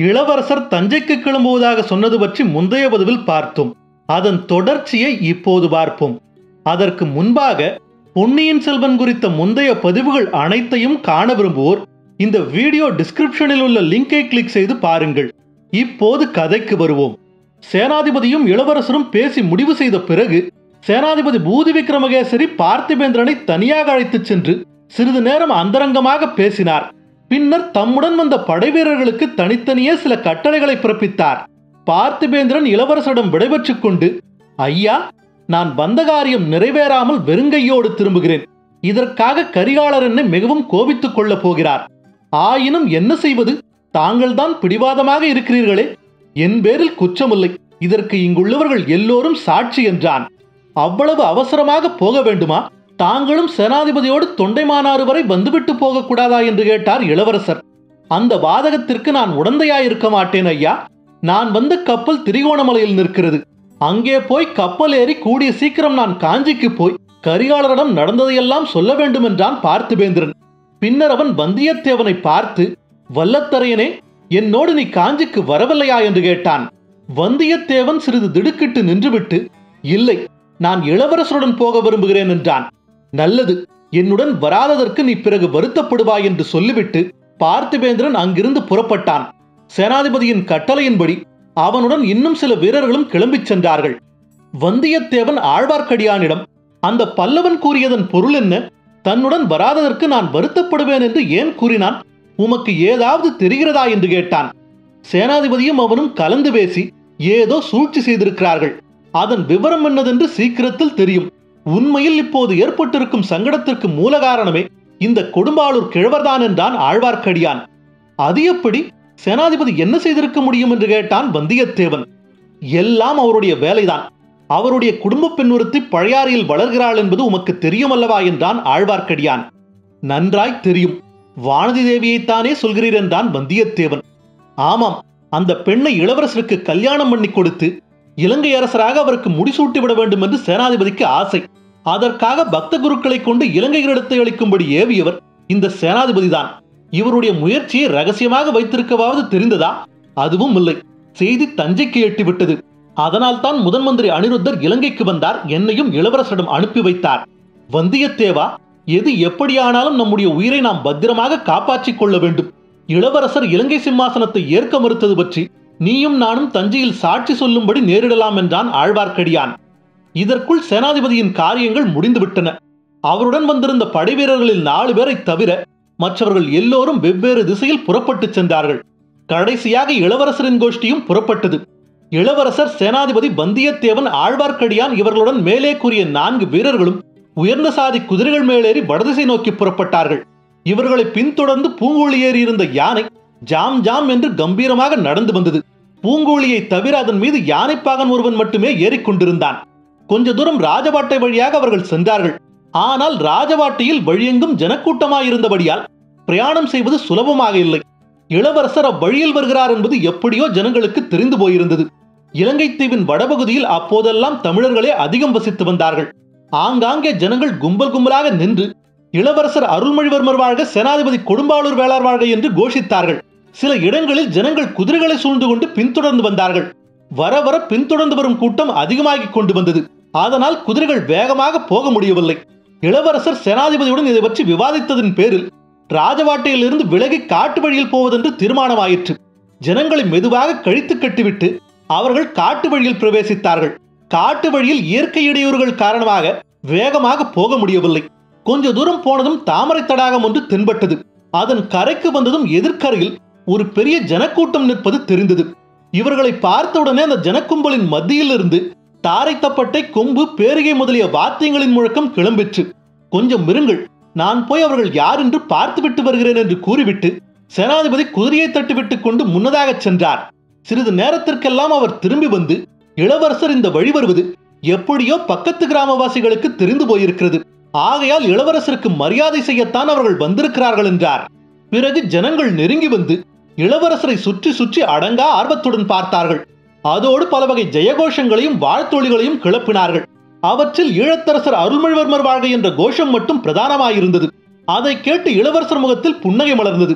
இளவரசர் தஞ்சைக்கு கிளம்புவதாக சொன்னது பற்றி முந்தைய பதிவில் பார்த்தோம் அதன் தொடர்ச்சியை இப்போது பார்ப்போம் அதற்கு முன்பாக பொன்னியின் செல்வன் குறித்த முந்தைய பதிவுகள் அனைத்தையும் காண விரும்புவோர் இந்த வீடியோ டிஸ்கிரிப்ஷனில் உள்ள லிங்கை கிளிக் செய்து பாருங்கள் இப்போது கதைக்கு வருவோம் சேனாதிபதியும் இளவரசரும் பேசி முடிவு செய்த பிறகு சேனாதிபதி பூதி விக்ரமகேசரி பார்த்திபேந்திரனை தனியாக அழைத்துச் சென்று சிறிது நேரம் அந்தரங்கமாக பேசினார் பின்னர் தம்முடன் வந்த படைவீரர்களுக்கு தனித்தனியே சில கட்டளைகளை பிறப்பித்தார் பார்த்திபேந்திரன் இளவரசரிடம் விடைபெற்றுக் கொண்டு ஐயா நான் வந்த காரியம் நிறைவேறாமல் வெறுங்கையோடு திரும்புகிறேன் இதற்காக கரிகாலர் என்னை மிகவும் கோபித்துக் கொள்ளப் போகிறார் ஆயினும் என்ன செய்வது தாங்கள்தான் பிடிவாதமாக இருக்கிறீர்களே என் பேரில் குற்றமில்லை இதற்கு இங்குள்ளவர்கள் எல்லோரும் சாட்சி என்றான் அவ்வளவு அவசரமாக போக வேண்டுமா தாங்களும் சேனாதிபதியோடு தொண்டைமானாறு வரை வந்துவிட்டு போகக்கூடாதா என்று கேட்டார் இளவரசர் அந்த வாதகத்திற்கு நான் உடந்தையாயிருக்க மாட்டேன் ஐயா நான் வந்த கப்பல் திரிகோணமலையில் நிற்கிறது அங்கே போய் கப்பல் ஏறி கூடிய சீக்கிரம் நான் காஞ்சிக்கு போய் கரிகாலரிடம் நடந்ததையெல்லாம் சொல்ல வேண்டும் என்றான் பார்த்திபேந்திரன் பின்னர் அவன் வந்தியத்தேவனை பார்த்து வல்லத்தரையனே என்னோடு நீ காஞ்சிக்கு வரவில்லையா என்று கேட்டான் வந்தியத்தேவன் சிறிது திடுக்கிட்டு நின்றுவிட்டு இல்லை நான் இளவரசருடன் போக விரும்புகிறேன் என்றான் நல்லது என்னுடன் வராததற்கு நீ பிறகு வருத்தப்படுவாய் என்று சொல்லிவிட்டு பார்த்திபேந்திரன் அங்கிருந்து புறப்பட்டான் சேனாதிபதியின் கட்டளையின்படி அவனுடன் இன்னும் சில வீரர்களும் கிளம்பிச் சென்றார்கள் வந்தியத்தேவன் ஆழ்வார்க்கடியானிடம் அந்த பல்லவன் கூறியதன் பொருள் என்ன தன்னுடன் வராததற்கு நான் வருத்தப்படுவேன் என்று ஏன் கூறினான் உமக்கு ஏதாவது தெரிகிறதா என்று கேட்டான் சேனாதிபதியும் அவனும் கலந்து பேசி ஏதோ சூழ்ச்சி செய்திருக்கிறார்கள் அதன் விவரம் என்னதென்று சீக்கிரத்தில் தெரியும் உண்மையில் இப்போது ஏற்பட்டிருக்கும் சங்கடத்திற்கு மூல காரணமே இந்த கொடும்பாளூர் கிழவர்தான் என்றான் ஆழ்வார்க்கடியான் அது எப்படி சேனாதிபதி என்ன செய்திருக்க முடியும் என்று கேட்டான் வந்தியத்தேவன் எல்லாம் அவருடைய வேலைதான் அவருடைய குடும்ப பெண் ஒருத்தி பழையாறையில் வளர்கிறாள் என்பது உமக்கு தெரியும் அல்லவா என்றான் ஆழ்வார்க்கடியான் நன்றாய் தெரியும் வானதி தேவியைத்தானே சொல்கிறீர் என்றான் வந்தியத்தேவன் ஆமாம் அந்த பெண்ணை இளவரசருக்கு கல்யாணம் பண்ணி கொடுத்து இலங்கை அரசராக அவருக்கு முடிசூட்டி விட வேண்டும் என்று சேனாதிபதிக்கு ஆசை அதற்காக பக்த குருக்களை கொண்டு இலங்கையரிடத்தை அளிக்கும்படி ஏவியவர் இந்த சேனாதிபதிதான் இவருடைய முயற்சியை ரகசியமாக வைத்திருக்கவாவது தெரிந்ததா அதுவும் இல்லை செய்தி தஞ்சைக்கு எட்டிவிட்டது அதனால் தான் முதன் மந்திரி அனிருத்தர் இலங்கைக்கு வந்தார் என்னையும் இளவரசரிடம் அனுப்பி வைத்தார் வந்தியத்தேவா எது எப்படியானாலும் நம்முடைய உயிரை நாம் பத்திரமாக காப்பாற்றிக் கொள்ள வேண்டும் இளவரசர் இலங்கை சிம்மாசனத்தை ஏற்க மறுத்தது பற்றி நீயும் நானும் தஞ்சையில் சாட்சி சொல்லும்படி நேரிடலாம் என்றான் ஆழ்வார்க்கடியான் இதற்குள் சேனாதிபதியின் காரியங்கள் முடிந்துவிட்டன அவருடன் வந்திருந்த படைவீரர்களில் நாலு பேரை தவிர மற்றவர்கள் எல்லோரும் வெவ்வேறு திசையில் புறப்பட்டுச் சென்றார்கள் கடைசியாக இளவரசரின் கோஷ்டியும் புறப்பட்டது இளவரசர் சேனாதிபதி வந்தியத்தேவன் ஆழ்வார்க்கடியான் இவர்களுடன் மேலே கூறிய நான்கு வீரர்களும் உயர்ந்த சாதி குதிரைகள் மேலேறி வடதிசை நோக்கி புறப்பட்டார்கள் இவர்களை பின்தொடர்ந்து பூங்கோழி ஏறி இருந்த யானை ஜாம் ஜாம் என்று கம்பீரமாக நடந்து வந்தது பூங்கோழியை தவிர அதன் மீது யானைப்பாகன் ஒருவன் மட்டுமே ஏறிக்கொண்டிருந்தான் கொஞ்ச தூரம் ராஜபாட்டை வழியாக அவர்கள் சென்றார்கள் ஆனால் ராஜபாட்டையில் வழியெங்கும் ஜனக்கூட்டமாயிருந்தபடியால் பிரயாணம் செய்வது சுலபமாக இல்லை இளவரசர் அவ்வழியில் வருகிறார் என்பது எப்படியோ ஜனங்களுக்கு தெரிந்து போயிருந்தது இலங்கை தீவின் வடபகுதியில் அப்போதெல்லாம் தமிழர்களே அதிகம் வசித்து வந்தார்கள் ஆங்காங்கே ஜனங்கள் கும்பல் கும்பலாக நின்று இளவரசர் அருள்மொழிவர்மர் வாழ்க சேனாதிபதி கொடும்பாளூர் வேளார் வாழ்க என்று கோஷித்தார்கள் சில இடங்களில் ஜனங்கள் குதிரைகளை சூழ்ந்து கொண்டு பின்தொடர்ந்து வந்தார்கள் வர வர பின்தொடர்ந்து வரும் கூட்டம் அதிகமாகிக் கொண்டு வந்தது அதனால் குதிரைகள் வேகமாக போக முடியவில்லை இளவரசர் சேனாதிபதியுடன் இதை பற்றி விவாதித்ததின் பேரில் ராஜவாட்டையிலிருந்து விலகி காட்டு வழியில் போவதென்று தீர்மானமாயிற்று ஜனங்களை மெதுவாக கழித்து கட்டிவிட்டு அவர்கள் காட்டு வழியில் பிரவேசித்தார்கள் காட்டு வழியில் இயற்கை இடையூறுகள் காரணமாக வேகமாக போக முடியவில்லை கொஞ்ச தூரம் போனதும் தாமரை தடாகம் ஒன்று தென்பட்டது அதன் கரைக்கு வந்ததும் எதிர்க்கரையில் ஒரு பெரிய ஜனக்கூட்டம் நிற்பது தெரிந்தது இவர்களை பார்த்தவுடனே அந்த ஜனக்கும்பலின் மத்தியில் இருந்து தாரை தப்பட்டை கொம்பு பேரிகை முதலிய வாத்தியங்களின் முழக்கம் கிளம்பிற்று கொஞ்சம் மிருங்கள் நான் போய் அவர்கள் யார் என்று பார்த்துவிட்டு வருகிறேன் என்று கூறிவிட்டு சேனாதிபதி குதிரையை தட்டிவிட்டுக் கொண்டு முன்னதாகச் சென்றார் சிறிது நேரத்திற்கெல்லாம் அவர் திரும்பி வந்து இளவரசர் இந்த வழி வருவது எப்படியோ பக்கத்து கிராமவாசிகளுக்கு தெரிந்து போயிருக்கிறது ஆகையால் இளவரசருக்கு மரியாதை செய்யத்தான் அவர்கள் வந்திருக்கிறார்கள் என்றார் பிறகு ஜனங்கள் நெருங்கி வந்து இளவரசரை சுற்றி சுற்றி அடங்கா ஆர்வத்துடன் பார்த்தார்கள் அதோடு பல வகை ஜெயகோஷங்களையும் வாழ்த்தொழிகளையும் கிளப்பினார்கள் அவற்றில் ஈழத்தரசர் அருள்மொழிவர்மர் வாழ்க என்ற கோஷம் மட்டும் பிரதானமாயிருந்தது அதை கேட்டு இளவரசர் முகத்தில் புன்னகை மலர்ந்தது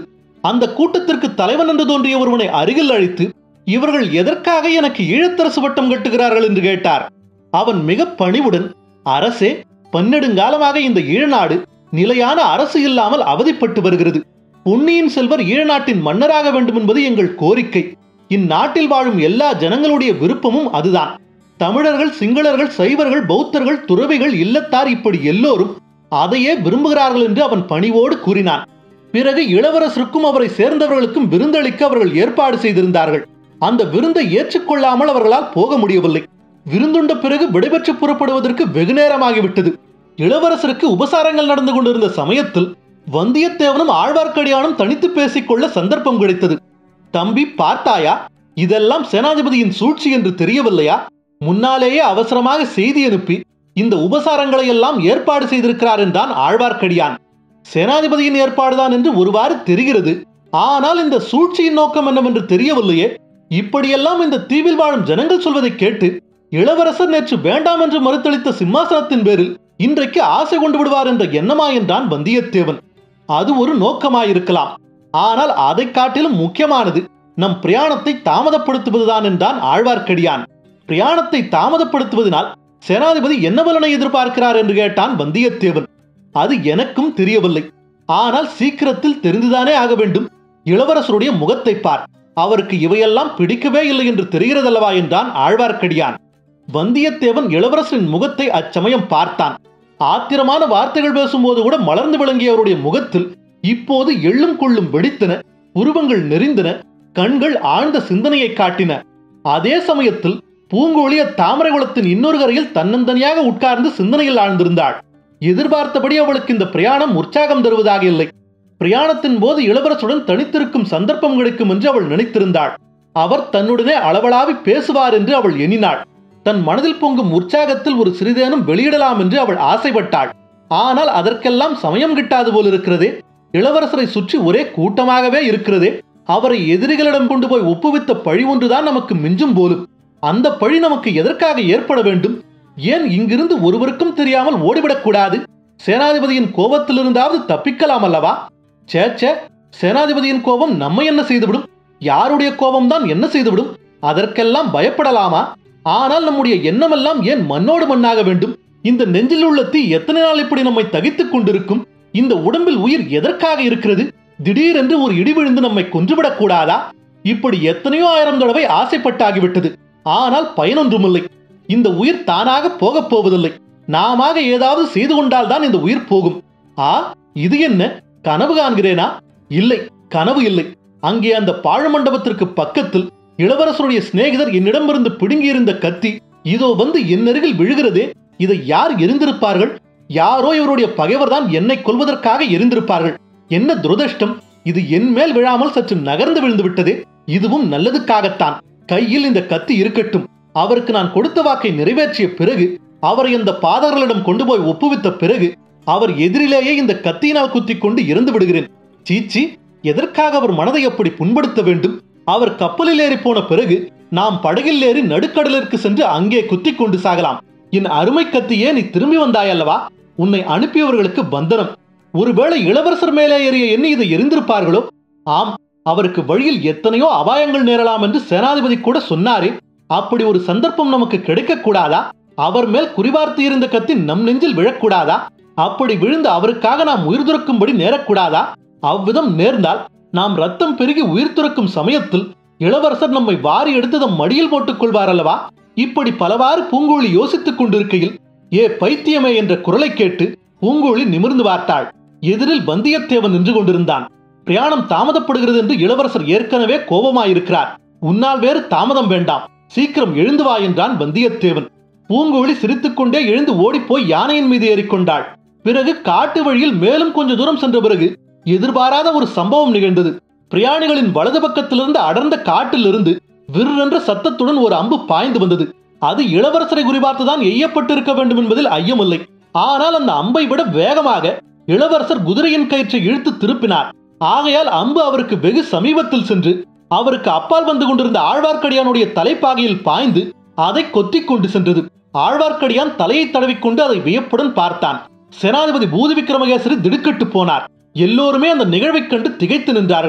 அந்த கூட்டத்திற்கு தலைவன் என்று தோன்றிய ஒருவனை அருகில் அழைத்து இவர்கள் எதற்காக எனக்கு ஈழத்தரசு வட்டம் கட்டுகிறார்கள் என்று கேட்டார் அவன் மிக பணிவுடன் அரசே பன்னெடுங்காலமாக இந்த ஈழநாடு நிலையான அரசு இல்லாமல் அவதிப்பட்டு வருகிறது பொன்னியின் செல்வர் ஈழநாட்டின் மன்னராக வேண்டும் என்பது எங்கள் கோரிக்கை இந்நாட்டில் வாழும் எல்லா ஜனங்களுடைய விருப்பமும் அதுதான் தமிழர்கள் சிங்களர்கள் சைவர்கள் பௌத்தர்கள் துறவிகள் இல்லத்தார் இப்படி எல்லோரும் அதையே விரும்புகிறார்கள் என்று அவன் பணிவோடு கூறினான் பிறகு இளவரசருக்கும் அவரை சேர்ந்தவர்களுக்கும் விருந்தளிக்க அவர்கள் ஏற்பாடு செய்திருந்தார்கள் அந்த விருந்தை ஏற்றுக்கொள்ளாமல் அவர்களால் போக முடியவில்லை விருந்துண்ட பிறகு விடைபெற்று புறப்படுவதற்கு வெகு நேரமாகிவிட்டது இளவரசருக்கு உபசாரங்கள் நடந்து கொண்டிருந்த சமயத்தில் வந்தியத்தேவனும் ஆழ்வார்க்கடியானும் தனித்து பேசிக்கொள்ள சந்தர்ப்பம் கிடைத்தது தம்பி பார்த்தாயா இதெல்லாம் சேனாதிபதியின் சூழ்ச்சி என்று தெரியவில்லையா முன்னாலேயே அவசரமாக செய்தி அனுப்பி இந்த உபசாரங்களை எல்லாம் ஏற்பாடு செய்திருக்கிறார் என்றான் ஆழ்வார்க்கடியான் சேனாதிபதியின் ஏற்பாடுதான் என்று ஒருவாறு தெரிகிறது ஆனால் இந்த சூழ்ச்சியின் நோக்கம் என்னவென்று தெரியவில்லையே இப்படியெல்லாம் இந்த தீவில் வாழும் ஜனங்கள் சொல்வதை கேட்டு இளவரசர் நேற்று வேண்டாம் என்று மறுத்தளித்த சிம்மாசனத்தின் பேரில் இன்றைக்கு ஆசை கொண்டு விடுவார் என்ற எண்ணமா என்றான் வந்தியத்தேவன் அது ஒரு நோக்கமாயிருக்கலாம் ஆனால் அதை காட்டிலும் முக்கியமானது நம் பிரயாணத்தை தாமதப்படுத்துவதுதான் என்றான் ஆழ்வார்க்கடியான் பிரயாணத்தை தாமதப்படுத்துவதனால் சேனாதிபதி என்ன பலனை எதிர்பார்க்கிறார் என்று கேட்டான் வந்தியத்தேவன் அது எனக்கும் தெரியவில்லை ஆனால் சீக்கிரத்தில் தெரிந்துதானே ஆக வேண்டும் இளவரசருடைய முகத்தை பார் அவருக்கு இவையெல்லாம் பிடிக்கவே இல்லை என்று தெரிகிறதல்லவா என்றான் ஆழ்வார்க்கடியான் வந்தியத்தேவன் இளவரசரின் முகத்தை அச்சமயம் பார்த்தான் ஆத்திரமான வார்த்தைகள் பேசும்போது கூட மலர்ந்து விளங்கிய அவருடைய முகத்தில் இப்போது எள்ளும் கொள்ளும் வெடித்தன உருவங்கள் நெறிந்தன கண்கள் ஆழ்ந்த சிந்தனையை காட்டின அதே சமயத்தில் பூங்கோழிய தாமரை குளத்தின் இன்னொரு கரையில் தன்னந்தனியாக உட்கார்ந்து சிந்தனையில் ஆழ்ந்திருந்தாள் எதிர்பார்த்தபடி அவளுக்கு இந்த பிரயாணம் உற்சாகம் தருவதாக இல்லை பிரயாணத்தின் போது இளவரசுடன் தனித்திருக்கும் சந்தர்ப்பம் கிடைக்கும் என்று அவள் நினைத்திருந்தாள் அவர் தன்னுடனே அளவலாவி பேசுவார் என்று அவள் எண்ணினாள் தன் மனதில் பொங்கும் உற்சாகத்தில் ஒரு சிறிதேனும் வெளியிடலாம் என்று அவள் ஆசைப்பட்டாள் ஆனால் அதற்கெல்லாம் சமயம் கிட்டாது போல் இருக்கிறதே இளவரசரை சுற்றி ஒரே கூட்டமாகவே இருக்கிறதே அவரை எதிரிகளிடம் கொண்டு போய் ஒப்புவித்த பழி ஒன்றுதான் நமக்கு மிஞ்சும் போலும் அந்த பழி நமக்கு எதற்காக ஏற்பட வேண்டும் ஏன் இங்கிருந்து ஒருவருக்கும் தெரியாமல் ஓடிவிடக்கூடாது சேனாதிபதியின் கோபத்திலிருந்தாவது தப்பிக்கலாம் அல்லவா சேச்சே சேனாதிபதியின் கோபம் நம்மை என்ன செய்துவிடும் யாருடைய கோபம்தான் என்ன செய்துவிடும் அதற்கெல்லாம் பயப்படலாமா ஆனால் நம்முடைய எண்ணமெல்லாம் ஏன் மண்ணோடு மண்ணாக வேண்டும் இந்த நெஞ்சில் உள்ள தீ எத்தனை நாள் இப்படி நம்மை தகித்துக் கொண்டிருக்கும் இந்த உடம்பில் உயிர் எதற்காக இருக்கிறது திடீரென்று ஒரு இடி விழுந்து நம்மை கொன்றுவிடக் கூடாதா இப்படி எத்தனையோ ஆயிரம் தடவை ஆசைப்பட்டாகிவிட்டது ஆனால் பயனொன்றுமில்லை இந்த உயிர் தானாக போகப் போவதில்லை நாமாக ஏதாவது செய்து கொண்டால்தான் இந்த உயிர் போகும் ஆ இது என்ன கனவு காண்கிறேனா இல்லை கனவு இல்லை அங்கே அந்த பாழ மண்டபத்திற்கு பக்கத்தில் இளவரசருடைய சிநேகிதர் என்னிடமிருந்து பிடுங்கியிருந்த கத்தி இதோ வந்து என் அருகில் விழுகிறதே இதை யார் எரிந்திருப்பார்கள் யாரோ இவருடைய பகைவர்தான் என்னை கொல்வதற்காக எரிந்திருப்பார்கள் என்ன துரதிருஷ்டம் இது என் மேல் விழாமல் சற்று நகர்ந்து விழுந்து விட்டதே இதுவும் நல்லதுக்காகத்தான் கையில் இந்த கத்தி இருக்கட்டும் அவருக்கு நான் கொடுத்த வாக்கை நிறைவேற்றிய பிறகு அவரை இந்த பாதகர்களிடம் கொண்டு போய் ஒப்புவித்த பிறகு அவர் எதிரிலேயே இந்த கத்தியினால் குத்திக் கொண்டு இறந்து விடுகிறேன் சீச்சி எதற்காக அவர் மனதை அப்படி புண்படுத்த வேண்டும் அவர் கப்பலில் ஏறி போன பிறகு நாம் படகில் ஏறி நடுக்கடலிற்கு சென்று அங்கே குத்திக் கொண்டு சாகலாம் என் அருமை கத்தியே நீ திரும்பி வந்தாயல்லவா உன்னை அனுப்பியவர்களுக்கு பந்தனம் ஒருவேளை இளவரசர் மேலே ஏறிய எண்ணி இதை எரிந்திருப்பார்களோ ஆம் அவருக்கு வழியில் எத்தனையோ அபாயங்கள் நேரலாம் என்று சேனாதிபதி கூட சொன்னாரே அப்படி ஒரு சந்தர்ப்பம் நமக்கு கிடைக்க கூடாதா அவர் மேல் குறிவார்த்து இருந்த கத்தி நம் நெஞ்சில் விழக்கூடாதா அப்படி விழுந்து அவருக்காக நாம் உயிர் துறக்கும்படி நேரக்கூடாதா அவ்விதம் நேர்ந்தால் நாம் ரத்தம் பெருகி உயிர் துறக்கும் சமயத்தில் இளவரசர் நம்மை வாரி எடுத்து தம் மடியில் போட்டுக் கொள்வார் அல்லவா இப்படி பலவாறு பூங்கோழி யோசித்துக் கொண்டிருக்கையில் ஏ பைத்தியமே என்ற குரலை கேட்டு பூங்கோழி நிமிர்ந்து பார்த்தாள் எதிரில் வந்தியத்தேவன் நின்று கொண்டிருந்தான் பிரயாணம் தாமதப்படுகிறது என்று இளவரசர் ஏற்கனவே கோபமாயிருக்கிறார் உன்னால் வேறு தாமதம் வேண்டாம் சீக்கிரம் எழுந்து வா என்றான் வந்தியத்தேவன் பூங்கோழி சிரித்துக்கொண்டே எழுந்து ஓடிப்போய் யானையின் மீது ஏறிக்கொண்டாள் பிறகு காட்டு வழியில் மேலும் கொஞ்ச தூரம் சென்ற பிறகு எதிர்பாராத ஒரு சம்பவம் நிகழ்ந்தது பிரயாணிகளின் வலது பக்கத்திலிருந்து அடர்ந்த காட்டிலிருந்து விற்றென்ற சத்தத்துடன் ஒரு அம்பு பாய்ந்து வந்தது அது இளவரசரை குறிபார்த்துதான் எய்யப்பட்டிருக்க வேண்டும் என்பதில் ஐயமில்லை ஆனால் அந்த அம்பை விட வேகமாக இளவரசர் குதிரையின் கயிற்றை இழுத்து திருப்பினார் ஆகையால் அம்பு அவருக்கு வெகு சமீபத்தில் சென்று அவருக்கு அப்பால் வந்து கொண்டிருந்த ஆழ்வார்க்கடியானுடைய தலைப்பாகையில் பாய்ந்து அதை கொத்திக் கொண்டு சென்றது ஆழ்வார்க்கடியான் தலையை தடவிக்கொண்டு அதை வியப்புடன் பார்த்தான் சேனாதிபதி பூதி விக்ரமகேசரி திடுக்கிட்டு போனார் எல்லோருமே அந்த நிகழ்வைக் கண்டு திகைத்து நின்றார்கள்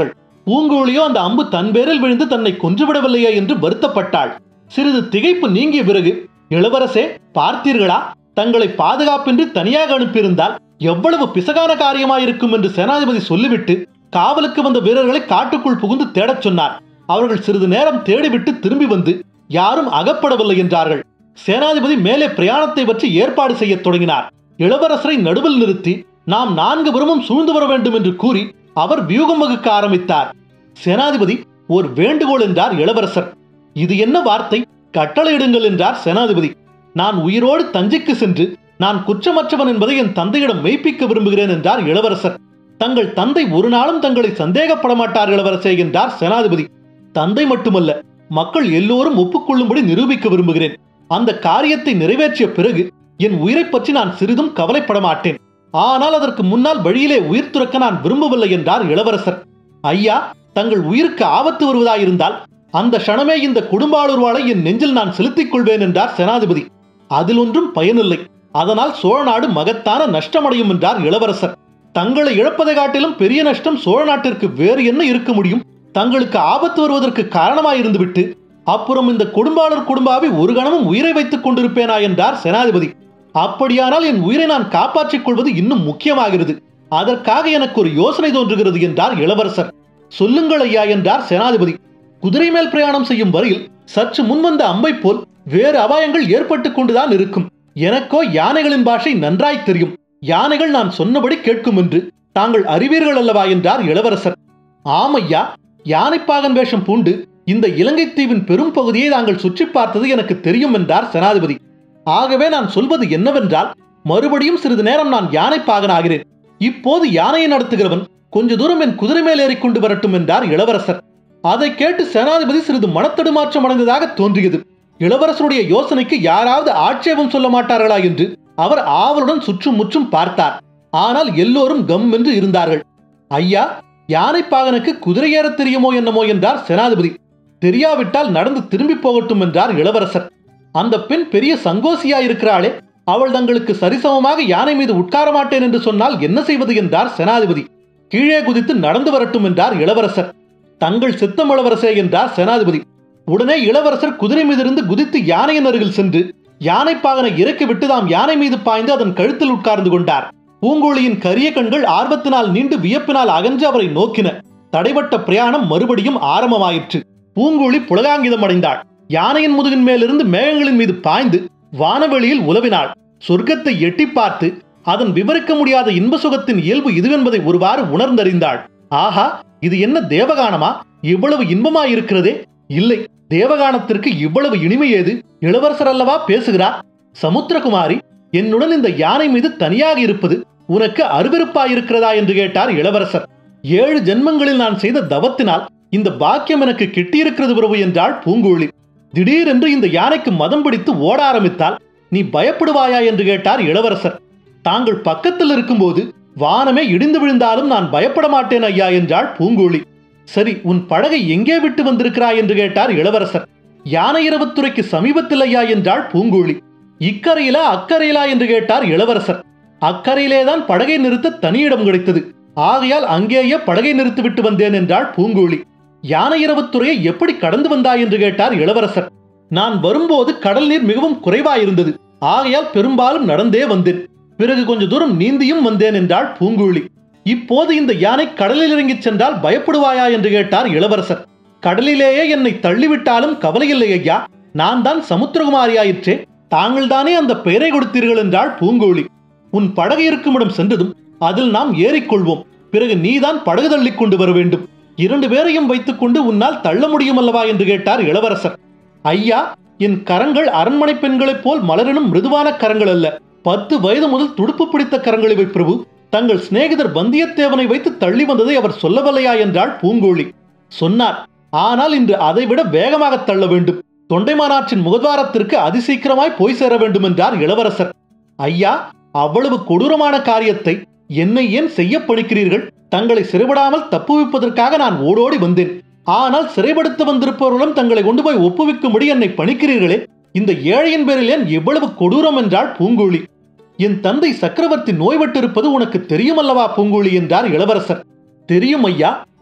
பூங்கோழியோ அந்த அம்பு தன் பேரில் விழுந்து தன்னை கொன்றுவிடவில்லையே என்று வருத்தப்பட்டாள் சிறிது திகைப்பு நீங்கிய பிறகு இளவரசே பார்த்தீர்களா தங்களை பாதுகாப்பின்றி தனியாக அனுப்பியிருந்தால் எவ்வளவு பிசகான காரியமாயிருக்கும் என்று சேனாதிபதி சொல்லிவிட்டு காவலுக்கு வந்த வீரர்களை காட்டுக்குள் புகுந்து தேடச் சொன்னார் அவர்கள் சிறிது நேரம் தேடிவிட்டு திரும்பி வந்து யாரும் அகப்படவில்லை என்றார்கள் சேனாதிபதி மேலே பிரயாணத்தை பற்றி ஏற்பாடு செய்யத் தொடங்கினார் இளவரசரை நடுவில் நிறுத்தி நாம் நான்கு புறமும் சூழ்ந்து வர வேண்டும் என்று கூறி அவர் வியூகம் வகுக்க ஆரம்பித்தார் சேனாதிபதி ஒரு வேண்டுகோள் என்றார் இளவரசர் இது என்ன வார்த்தை கட்டளையிடுங்கள் என்றார் சேனாதிபதி நான் உயிரோடு தஞ்சைக்கு சென்று நான் குற்றமற்றவன் என்பதை என் தந்தையிடம் மெய்ப்பிக்க விரும்புகிறேன் என்றார் இளவரசர் தங்கள் தந்தை ஒரு நாளும் தங்களை சந்தேகப்பட மாட்டார் இளவரசே என்றார் சேனாதிபதி தந்தை மட்டுமல்ல மக்கள் எல்லோரும் ஒப்புக்கொள்ளும்படி நிரூபிக்க விரும்புகிறேன் அந்த காரியத்தை நிறைவேற்றிய பிறகு என் உயிரைப் பற்றி நான் சிறிதும் கவலைப்பட மாட்டேன் ஆனால் அதற்கு முன்னால் வழியிலே உயிர் துறக்க நான் விரும்பவில்லை என்றார் இளவரசர் ஐயா தங்கள் உயிருக்கு ஆபத்து வருவதாயிருந்தால் அந்த க்ஷணமே இந்த குடும்பாளூர் வாளை என் நெஞ்சில் நான் செலுத்திக் கொள்வேன் என்றார் சேனாதிபதி அதில் ஒன்றும் பயனில்லை அதனால் சோழ நாடு மகத்தான நஷ்டமடையும் என்றார் இளவரசர் தங்களை இழப்பதை காட்டிலும் பெரிய நஷ்டம் சோழ நாட்டிற்கு வேறு என்ன இருக்க முடியும் தங்களுக்கு ஆபத்து வருவதற்கு காரணமாயிருந்துவிட்டு அப்புறம் இந்த கொடும்பாளர் குடும்பாவை ஒரு கணமும் உயிரை வைத்துக் கொண்டிருப்பேனா என்றார் சேனாதிபதி அப்படியானால் என் உயிரை நான் காப்பாற்றிக் கொள்வது இன்னும் முக்கியமாகிறது அதற்காக எனக்கு ஒரு யோசனை தோன்றுகிறது என்றார் இளவரசர் சொல்லுங்கள் ஐயா என்றார் சேனாதிபதி குதிரை மேல் பிரயாணம் செய்யும் வரையில் சற்று முன்வந்த அம்பை போல் வேறு அபாயங்கள் ஏற்பட்டுக் கொண்டுதான் இருக்கும் எனக்கோ யானைகளின் பாஷை நன்றாய் தெரியும் யானைகள் நான் சொன்னபடி கேட்கும் என்று தாங்கள் அறிவீர்கள் அல்லவா என்றார் இளவரசர் ஆமையா யானைப்பாகன் வேஷம் பூண்டு இந்த இலங்கை தீவின் பெரும் பகுதியை தாங்கள் சுற்றி பார்த்தது எனக்கு தெரியும் என்றார் சேனாதிபதி ஆகவே நான் சொல்வது என்னவென்றால் மறுபடியும் சிறிது நேரம் நான் யானைப்பாகன் ஆகிறேன் இப்போது யானையை நடத்துகிறவன் கொஞ்ச தூரம் என் குதிரை மேல் ஏறிக்கொண்டு வரட்டும் என்றார் இளவரசர் அதை கேட்டு சேனாதிபதி சிறிது மனத்தடுமாற்றம் அடைந்ததாக தோன்றியது இளவரசருடைய யோசனைக்கு யாராவது ஆட்சேபம் சொல்ல மாட்டார்களா என்று அவர் ஆவலுடன் சுற்றும் முற்றும் பார்த்தார் ஆனால் எல்லோரும் கம் என்று இருந்தார்கள் ஐயா யானைப்பாகனுக்கு குதிரை ஏறத் தெரியுமோ என்னமோ என்றார் சேனாதிபதி தெரியாவிட்டால் நடந்து திரும்பி போகட்டும் என்றார் இளவரசர் அந்த பெண் பெரிய சங்கோசியா இருக்கிறாளே அவள் தங்களுக்கு சரிசமமாக யானை மீது உட்கார மாட்டேன் என்று சொன்னால் என்ன செய்வது என்றார் சேனாதிபதி கீழே குதித்து நடந்து வரட்டும் என்றார் இளவரசர் தங்கள் சித்தம் இளவரசே என்றார் சேனாதிபதி உடனே இளவரசர் குதிரை மீதிருந்து குதித்து யானையின் அருகில் சென்று யானைப்பாகனை இறக்கிவிட்டு தாம் யானை மீது பாய்ந்து அதன் கழுத்தில் உட்கார்ந்து கொண்டார் பூங்கோழியின் கரிய கண்கள் ஆர்வத்தினால் நீண்டு வியப்பினால் அகன்று அவரை நோக்கின தடைபட்ட பிரயாணம் மறுபடியும் ஆரம்பமாயிற்று பூங்கோழி புலகாங்கிதம் அடைந்தாள் யானையின் முதுகின் மேலிருந்து மேகங்களின் மீது பாய்ந்து வானவெளியில் உலவினாள் சொர்க்கத்தை எட்டி பார்த்து அதன் விவரிக்க முடியாத இன்ப சுகத்தின் இயல்பு இதுவென்பதை ஒருவாறு உணர்ந்தறிந்தாள் ஆஹா இது என்ன தேவகானமா இவ்வளவு இன்பமாயிருக்கிறதே இல்லை தேவகானத்திற்கு இவ்வளவு இனிமை ஏது இளவரசர் அல்லவா பேசுகிறார் சமுத்திரகுமாரி என்னுடன் இந்த யானை மீது தனியாக இருப்பது உனக்கு அருவருப்பாயிருக்கிறதா என்று கேட்டார் இளவரசர் ஏழு ஜென்மங்களில் நான் செய்த தவத்தினால் இந்த பாக்கியம் எனக்கு கிட்டியிருக்கிறது பிரபு என்றாள் பூங்கோழி திடீரென்று இந்த யானைக்கு மதம் பிடித்து ஓட ஆரம்பித்தால் நீ பயப்படுவாயா என்று கேட்டார் இளவரசர் தாங்கள் பக்கத்தில் இருக்கும்போது வானமே இடிந்து விழுந்தாலும் நான் பயப்பட மாட்டேன் ஐயா என்றாள் பூங்கோழி சரி உன் படகை எங்கே விட்டு வந்திருக்கிறாய் என்று கேட்டார் இளவரசர் யானை இரவுத்துறைக்கு சமீபத்தில் ஐயா என்றாள் பூங்கோழி இக்கரையிலா அக்கறையிலா என்று கேட்டார் இளவரசர் அக்கறையிலேதான் படகை நிறுத்த தனியிடம் கிடைத்தது ஆகையால் அங்கேயே படகை நிறுத்திவிட்டு வந்தேன் என்றாள் பூங்கோழி யானை இரவுத்துறையை எப்படி கடந்து வந்தாய் என்று கேட்டார் இளவரசர் நான் வரும்போது கடல் நீர் மிகவும் குறைவாயிருந்தது ஆகையால் பெரும்பாலும் நடந்தே வந்தேன் பிறகு கொஞ்ச தூரம் நீந்தியும் வந்தேன் என்றாள் பூங்குழி இப்போது இந்த யானை கடலில் இறங்கிச் சென்றால் பயப்படுவாயா என்று கேட்டார் இளவரசர் கடலிலேயே என்னை தள்ளிவிட்டாலும் கவலையில்லை ஐயா நான் தான் சமுத்திரகுமாரியாயிற்றே தாங்கள் தானே அந்த பெயரை கொடுத்தீர்கள் என்றாள் பூங்கோழி உன் படகு இருக்குமிடம் சென்றதும் அதில் நாம் ஏறிக்கொள்வோம் பிறகு நீதான் படகு தள்ளிக் கொண்டு வர வேண்டும் இரண்டு பேரையும் வைத்துக்கொண்டு உன்னால் தள்ள முடியும் அல்லவா என்று கேட்டார் இளவரசர் ஐயா என் கரங்கள் அரண்மனை பெண்களைப் போல் மலரினும் மிருதுவான கரங்கள் அல்ல பத்து வயது முதல் துடுப்பு பிடித்த கரங்களை வை பிரபு தங்கள் சிநேகிதர் வந்தியத்தேவனை வைத்து தள்ளி வந்ததை அவர் சொல்லவில்லையா என்றாள் பூங்கோழி சொன்னார் ஆனால் இன்று அதைவிட வேகமாக தள்ள வேண்டும் தொண்டைமானாற்றின் முகத்வாரத்திற்கு அதிசீக்கிரமாய் போய் சேர வேண்டும் என்றார் இளவரசர் ஐயா அவ்வளவு கொடூரமான காரியத்தை என்னை ஏன் செய்ய பணிக்கிறீர்கள் தங்களை சிறைபடாமல் தப்புவிப்பதற்காக நான் ஓடோடி வந்தேன் ஆனால் சிறைப்படுத்த வந்திருப்பவர்களும் தங்களை கொண்டு போய் ஒப்புவிக்கும்படி என்னை பணிக்கிறீர்களே இந்த ஏழையின் பேரில் ஏன் எவ்வளவு கொடூரம் என்றாள் பூங்கோழி என் தந்தை சக்கரவர்த்தி நோய்பட்டிருப்பது உனக்கு தெரியுமல்லவா பூங்கோழி என்றார் இளவரசர் தெரியும் ஐயா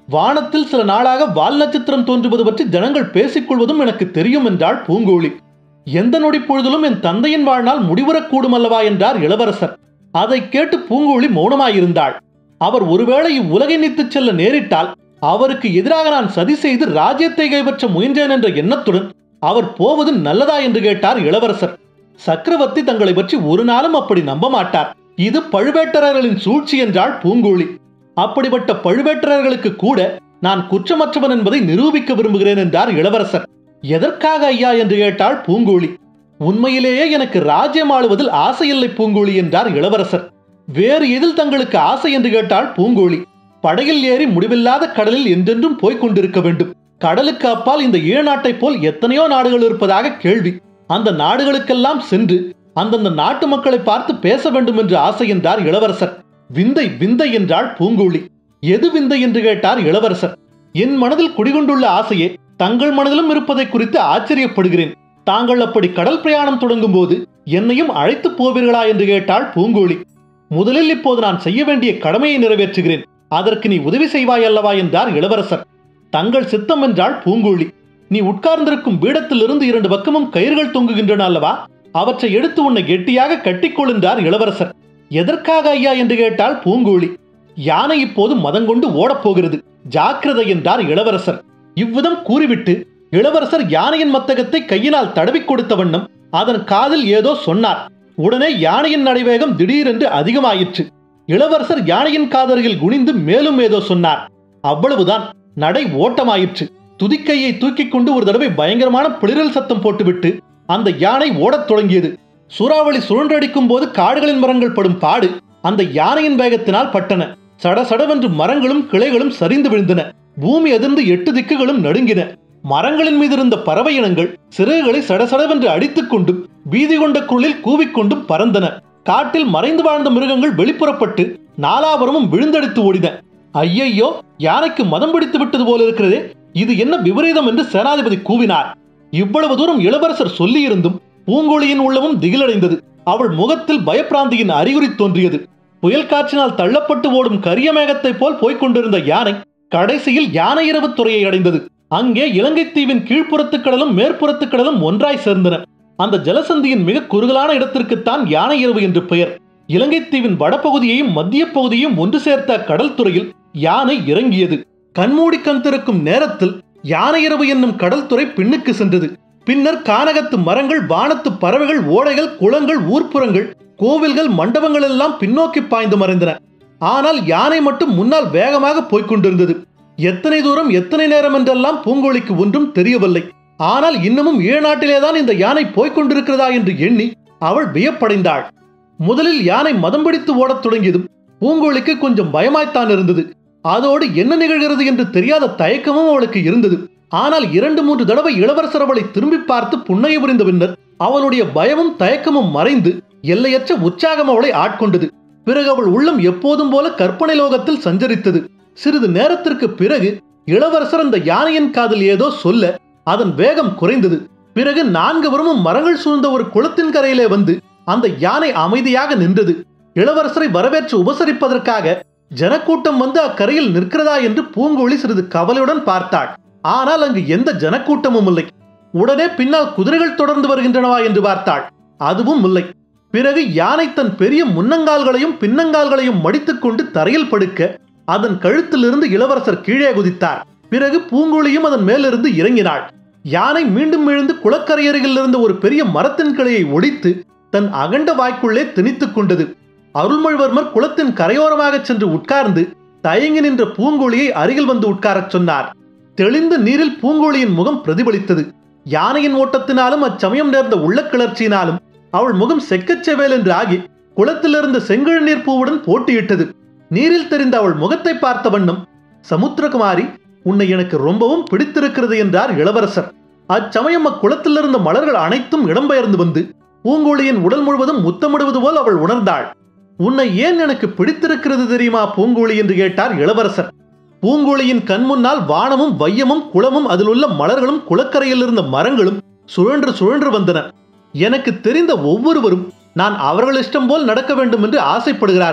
வானத்தில் சில நாளாக வால் நட்சத்திரம் தோன்றுவது பற்றி ஜனங்கள் பேசிக் கொள்வதும் எனக்கு தெரியும் என்றாள் பூங்கோழி எந்த நொடி பொழுதிலும் என் தந்தையின் வாழ்நாள் முடிவுறக்கூடும் அல்லவா என்றார் இளவரசர் அதை கேட்டு பூங்கோழி மௌனமாயிருந்தாள் அவர் ஒருவேளை இவ்வுலகை நீத்துச் செல்ல நேரிட்டால் அவருக்கு எதிராக நான் சதி செய்து ராஜ்யத்தை கைப்பற்ற முயன்றேன் என்ற எண்ணத்துடன் அவர் போவது நல்லதா என்று கேட்டார் இளவரசர் சக்கரவர்த்தி தங்களை பற்றி ஒரு நாளும் அப்படி நம்ப மாட்டார் இது பழுவேட்டரர்களின் சூழ்ச்சி என்றாள் பூங்கோழி அப்படிப்பட்ட பழுவேட்டரர்களுக்கு கூட நான் குற்றமற்றவன் என்பதை நிரூபிக்க விரும்புகிறேன் என்றார் இளவரசர் எதற்காக ஐயா என்று கேட்டாள் பூங்கோழி உண்மையிலேயே எனக்கு ராஜ்யம் ஆளுவதில் ஆசையில்லை பூங்கோழி என்றார் இளவரசர் வேறு எதில் தங்களுக்கு ஆசை என்று கேட்டாள் பூங்கோழி படகில் ஏறி முடிவில்லாத கடலில் என்றென்றும் போய்க் கொண்டிருக்க வேண்டும் கடலுக்கு அப்பால் இந்த ஈழ நாட்டைப் போல் எத்தனையோ நாடுகள் இருப்பதாக கேள்வி அந்த நாடுகளுக்கெல்லாம் சென்று அந்தந்த நாட்டு மக்களை பார்த்து பேச வேண்டும் என்று ஆசை என்றார் இளவரசர் விந்தை விந்தை என்றாள் பூங்கோழி எது விந்தை என்று கேட்டார் இளவரசர் என் மனதில் குடிகொண்டுள்ள ஆசையே தங்கள் மனதிலும் இருப்பதை குறித்து ஆச்சரியப்படுகிறேன் தாங்கள் அப்படி கடல் பிரயாணம் தொடங்கும் போது என்னையும் அழைத்து போவீர்களா என்று கேட்டாள் பூங்கோழி முதலில் இப்போது நான் செய்ய வேண்டிய கடமையை நிறைவேற்றுகிறேன் அதற்கு நீ உதவி செய்வாய் அல்லவா என்றார் இளவரசர் தங்கள் சித்தம் என்றாள் பூங்கோழி நீ உட்கார்ந்திருக்கும் பீடத்திலிருந்து இரண்டு பக்கமும் கயிறுகள் தொங்குகின்றன அல்லவா அவற்றை எடுத்து உன்னை கெட்டியாக கட்டிக்கொள் என்றார் இளவரசர் எதற்காக ஐயா என்று கேட்டாள் பூங்கோழி யானை இப்போது மதங்கொண்டு ஓடப்போகிறது ஜாக்கிரதை என்றார் இளவரசர் இவ்விதம் கூறிவிட்டு இளவரசர் யானையின் மத்தகத்தை கையினால் தடவிக் கொடுத்த வண்ணம் அதன் காதில் ஏதோ சொன்னார் உடனே யானையின் நடைவேகம் திடீரென்று அதிகமாயிற்று இளவரசர் யானையின் காதருகில் குனிந்து மேலும் ஏதோ சொன்னார் அவ்வளவுதான் நடை ஓட்டமாயிற்று துதிக்கையை தூக்கிக் கொண்டு ஒரு தடவை பயங்கரமான பிளிரல் சத்தம் போட்டுவிட்டு அந்த யானை ஓடத் தொடங்கியது சூறாவளி சுழன்றடிக்கும் போது காடுகளின் மரங்கள் படும் பாடு அந்த யானையின் வேகத்தினால் பட்டன சடசடவென்று மரங்களும் கிளைகளும் சரிந்து விழுந்தன பூமி அதிர்ந்து எட்டு திக்குகளும் நடுங்கின மரங்களின் மீது இருந்த பறவை இனங்கள் சிறகுகளை சடசடவென்று அடித்துக் கொண்டும் பீதி கொண்ட குரலில் கூவிக்கொண்டும் பறந்தன காட்டில் மறைந்து வாழ்ந்த மிருகங்கள் வெளிப்புறப்பட்டு நாலாபுரமும் விழுந்தடித்து ஓடின ஐயையோ யானைக்கு மதம் பிடித்து விட்டது போல இருக்கிறதே இது என்ன விபரீதம் என்று சேனாதிபதி கூவினார் இவ்வளவு தூரம் இளவரசர் சொல்லியிருந்தும் பூங்கொழியின் உள்ளமும் திகிலடைந்தது அவள் முகத்தில் பயப்பிராந்தியின் அறிகுறி தோன்றியது புயல் காற்றினால் தள்ளப்பட்டு ஓடும் கரிய மேகத்தைப் போல் போய்க் கொண்டிருந்த யானை கடைசியில் யானை இரவு துறையை அடைந்தது அங்கே இலங்கை தீவின் கீழ்ப்புறத்து கடலும் மேற்புறத்து கடலும் ஒன்றாய் சேர்ந்தன அந்த ஜலசந்தியின் மிக குறுகலான இடத்திற்குத்தான் யானை இரவு என்று பெயர் இலங்கை தீவின் வடபகுதியையும் மத்திய பகுதியையும் ஒன்று சேர்த்த கடல் துறையில் யானை இறங்கியது கண்மூடி கண் திறக்கும் நேரத்தில் யானை இரவு என்னும் கடல் துறை பின்னுக்கு சென்றது பின்னர் கானகத்து மரங்கள் வானத்து பறவைகள் ஓடைகள் குளங்கள் ஊர்ப்புறங்கள் கோவில்கள் மண்டபங்கள் எல்லாம் பின்னோக்கி பாய்ந்து மறைந்தன ஆனால் யானை மட்டும் முன்னால் வேகமாக போய்க் கொண்டிருந்தது எத்தனை தூரம் எத்தனை நேரம் என்றெல்லாம் பூங்கோழிக்கு ஒன்றும் தெரியவில்லை ஆனால் இன்னமும் ஈழ நாட்டிலேதான் இந்த யானை போய்க் கொண்டிருக்கிறதா என்று எண்ணி அவள் வியப்படைந்தாள் முதலில் யானை மதம் பிடித்து ஓடத் தொடங்கியதும் பூங்கோழிக்கு கொஞ்சம் பயமாய்த்தான் இருந்தது அதோடு என்ன நிகழ்கிறது என்று தெரியாத தயக்கமும் அவளுக்கு இருந்தது ஆனால் இரண்டு மூன்று தடவை இளவரசர் அவளை திரும்பி பார்த்து புன்னகை புரிந்த பின்னர் அவளுடைய பயமும் தயக்கமும் மறைந்து எல்லையற்ற உற்சாகம் அவளை ஆட்கொண்டது பிறகு அவள் உள்ளம் எப்போதும் போல கற்பனை லோகத்தில் சஞ்சரித்தது சிறிது நேரத்திற்கு பிறகு இளவரசர் அந்த யானையின் காதில் ஏதோ சொல்ல அதன் வேகம் குறைந்தது பிறகு நான்கு புறமும் மரங்கள் சூழ்ந்த ஒரு குளத்தின் கரையிலே வந்து அந்த யானை அமைதியாக நின்றது இளவரசரை வரவேற்று உபசரிப்பதற்காக ஜனக்கூட்டம் வந்து அக்கரையில் நிற்கிறதா என்று பூங்கோழி சிறிது கவலையுடன் பார்த்தாள் ஆனால் அங்கு எந்த ஜனக்கூட்டமும் இல்லை உடனே பின்னால் குதிரைகள் தொடர்ந்து வருகின்றனவா என்று பார்த்தாள் அதுவும் இல்லை பிறகு யானை தன் பெரிய முன்னங்கால்களையும் பின்னங்கால்களையும் மடித்துக்கொண்டு தரையில் படுக்க அதன் கழுத்திலிருந்து இளவரசர் கீழே குதித்தார் பிறகு பூங்கோழியும் அதன் மேலிருந்து இறங்கினாள் யானை மீண்டும் எழுந்து குளக்கரையருகில் இருந்த ஒரு பெரிய மரத்தின் கிளையை ஒடித்து தன் அகண்ட வாய்க்குள்ளே திணித்துக் கொண்டது அருள்மொழிவர்மர் குளத்தின் கரையோரமாகச் சென்று உட்கார்ந்து தயங்கி நின்ற பூங்கோழியை அருகில் வந்து உட்காரச் சொன்னார் தெளிந்த நீரில் பூங்கோழியின் முகம் பிரதிபலித்தது யானையின் ஓட்டத்தினாலும் அச்சமயம் நேர்ந்த உள்ள கிளர்ச்சியினாலும் அவள் முகம் செக்கச்செவேல் என்று ஆகி குளத்திலிருந்த செங்கழ் நீர் பூவுடன் போட்டியிட்டது நீரில் தெரிந்த அவள் முகத்தை பார்த்த வண்ணம் சமுத்திரகுமாரி உன்னை எனக்கு ரொம்பவும் பிடித்திருக்கிறது என்றார் இளவரசர் அச்சமயம் அக்குளத்திலிருந்த மலர்கள் அனைத்தும் இடம்பெயர்ந்து வந்து பூங்கோழியின் உடல் முழுவதும் முத்தமிடுவது போல் அவள் உணர்ந்தாள் உன்னை ஏன் எனக்கு பிடித்திருக்கிறது தெரியுமா பூங்கோழி என்று கேட்டார் இளவரசர் பூங்கோழியின் கண் முன்னால் வானமும் வையமும் குளமும் அதில் உள்ள மலர்களும் குளக்கரையில் இருந்த மரங்களும் சுழன்று சுழன்று வந்தன எனக்கு தெரிந்த ஒவ்வொருவரும் நான் அவர்கள் இஷ்டம் போல் நடக்க வேண்டும் என்று ஆசைப்படுகிறார்கள்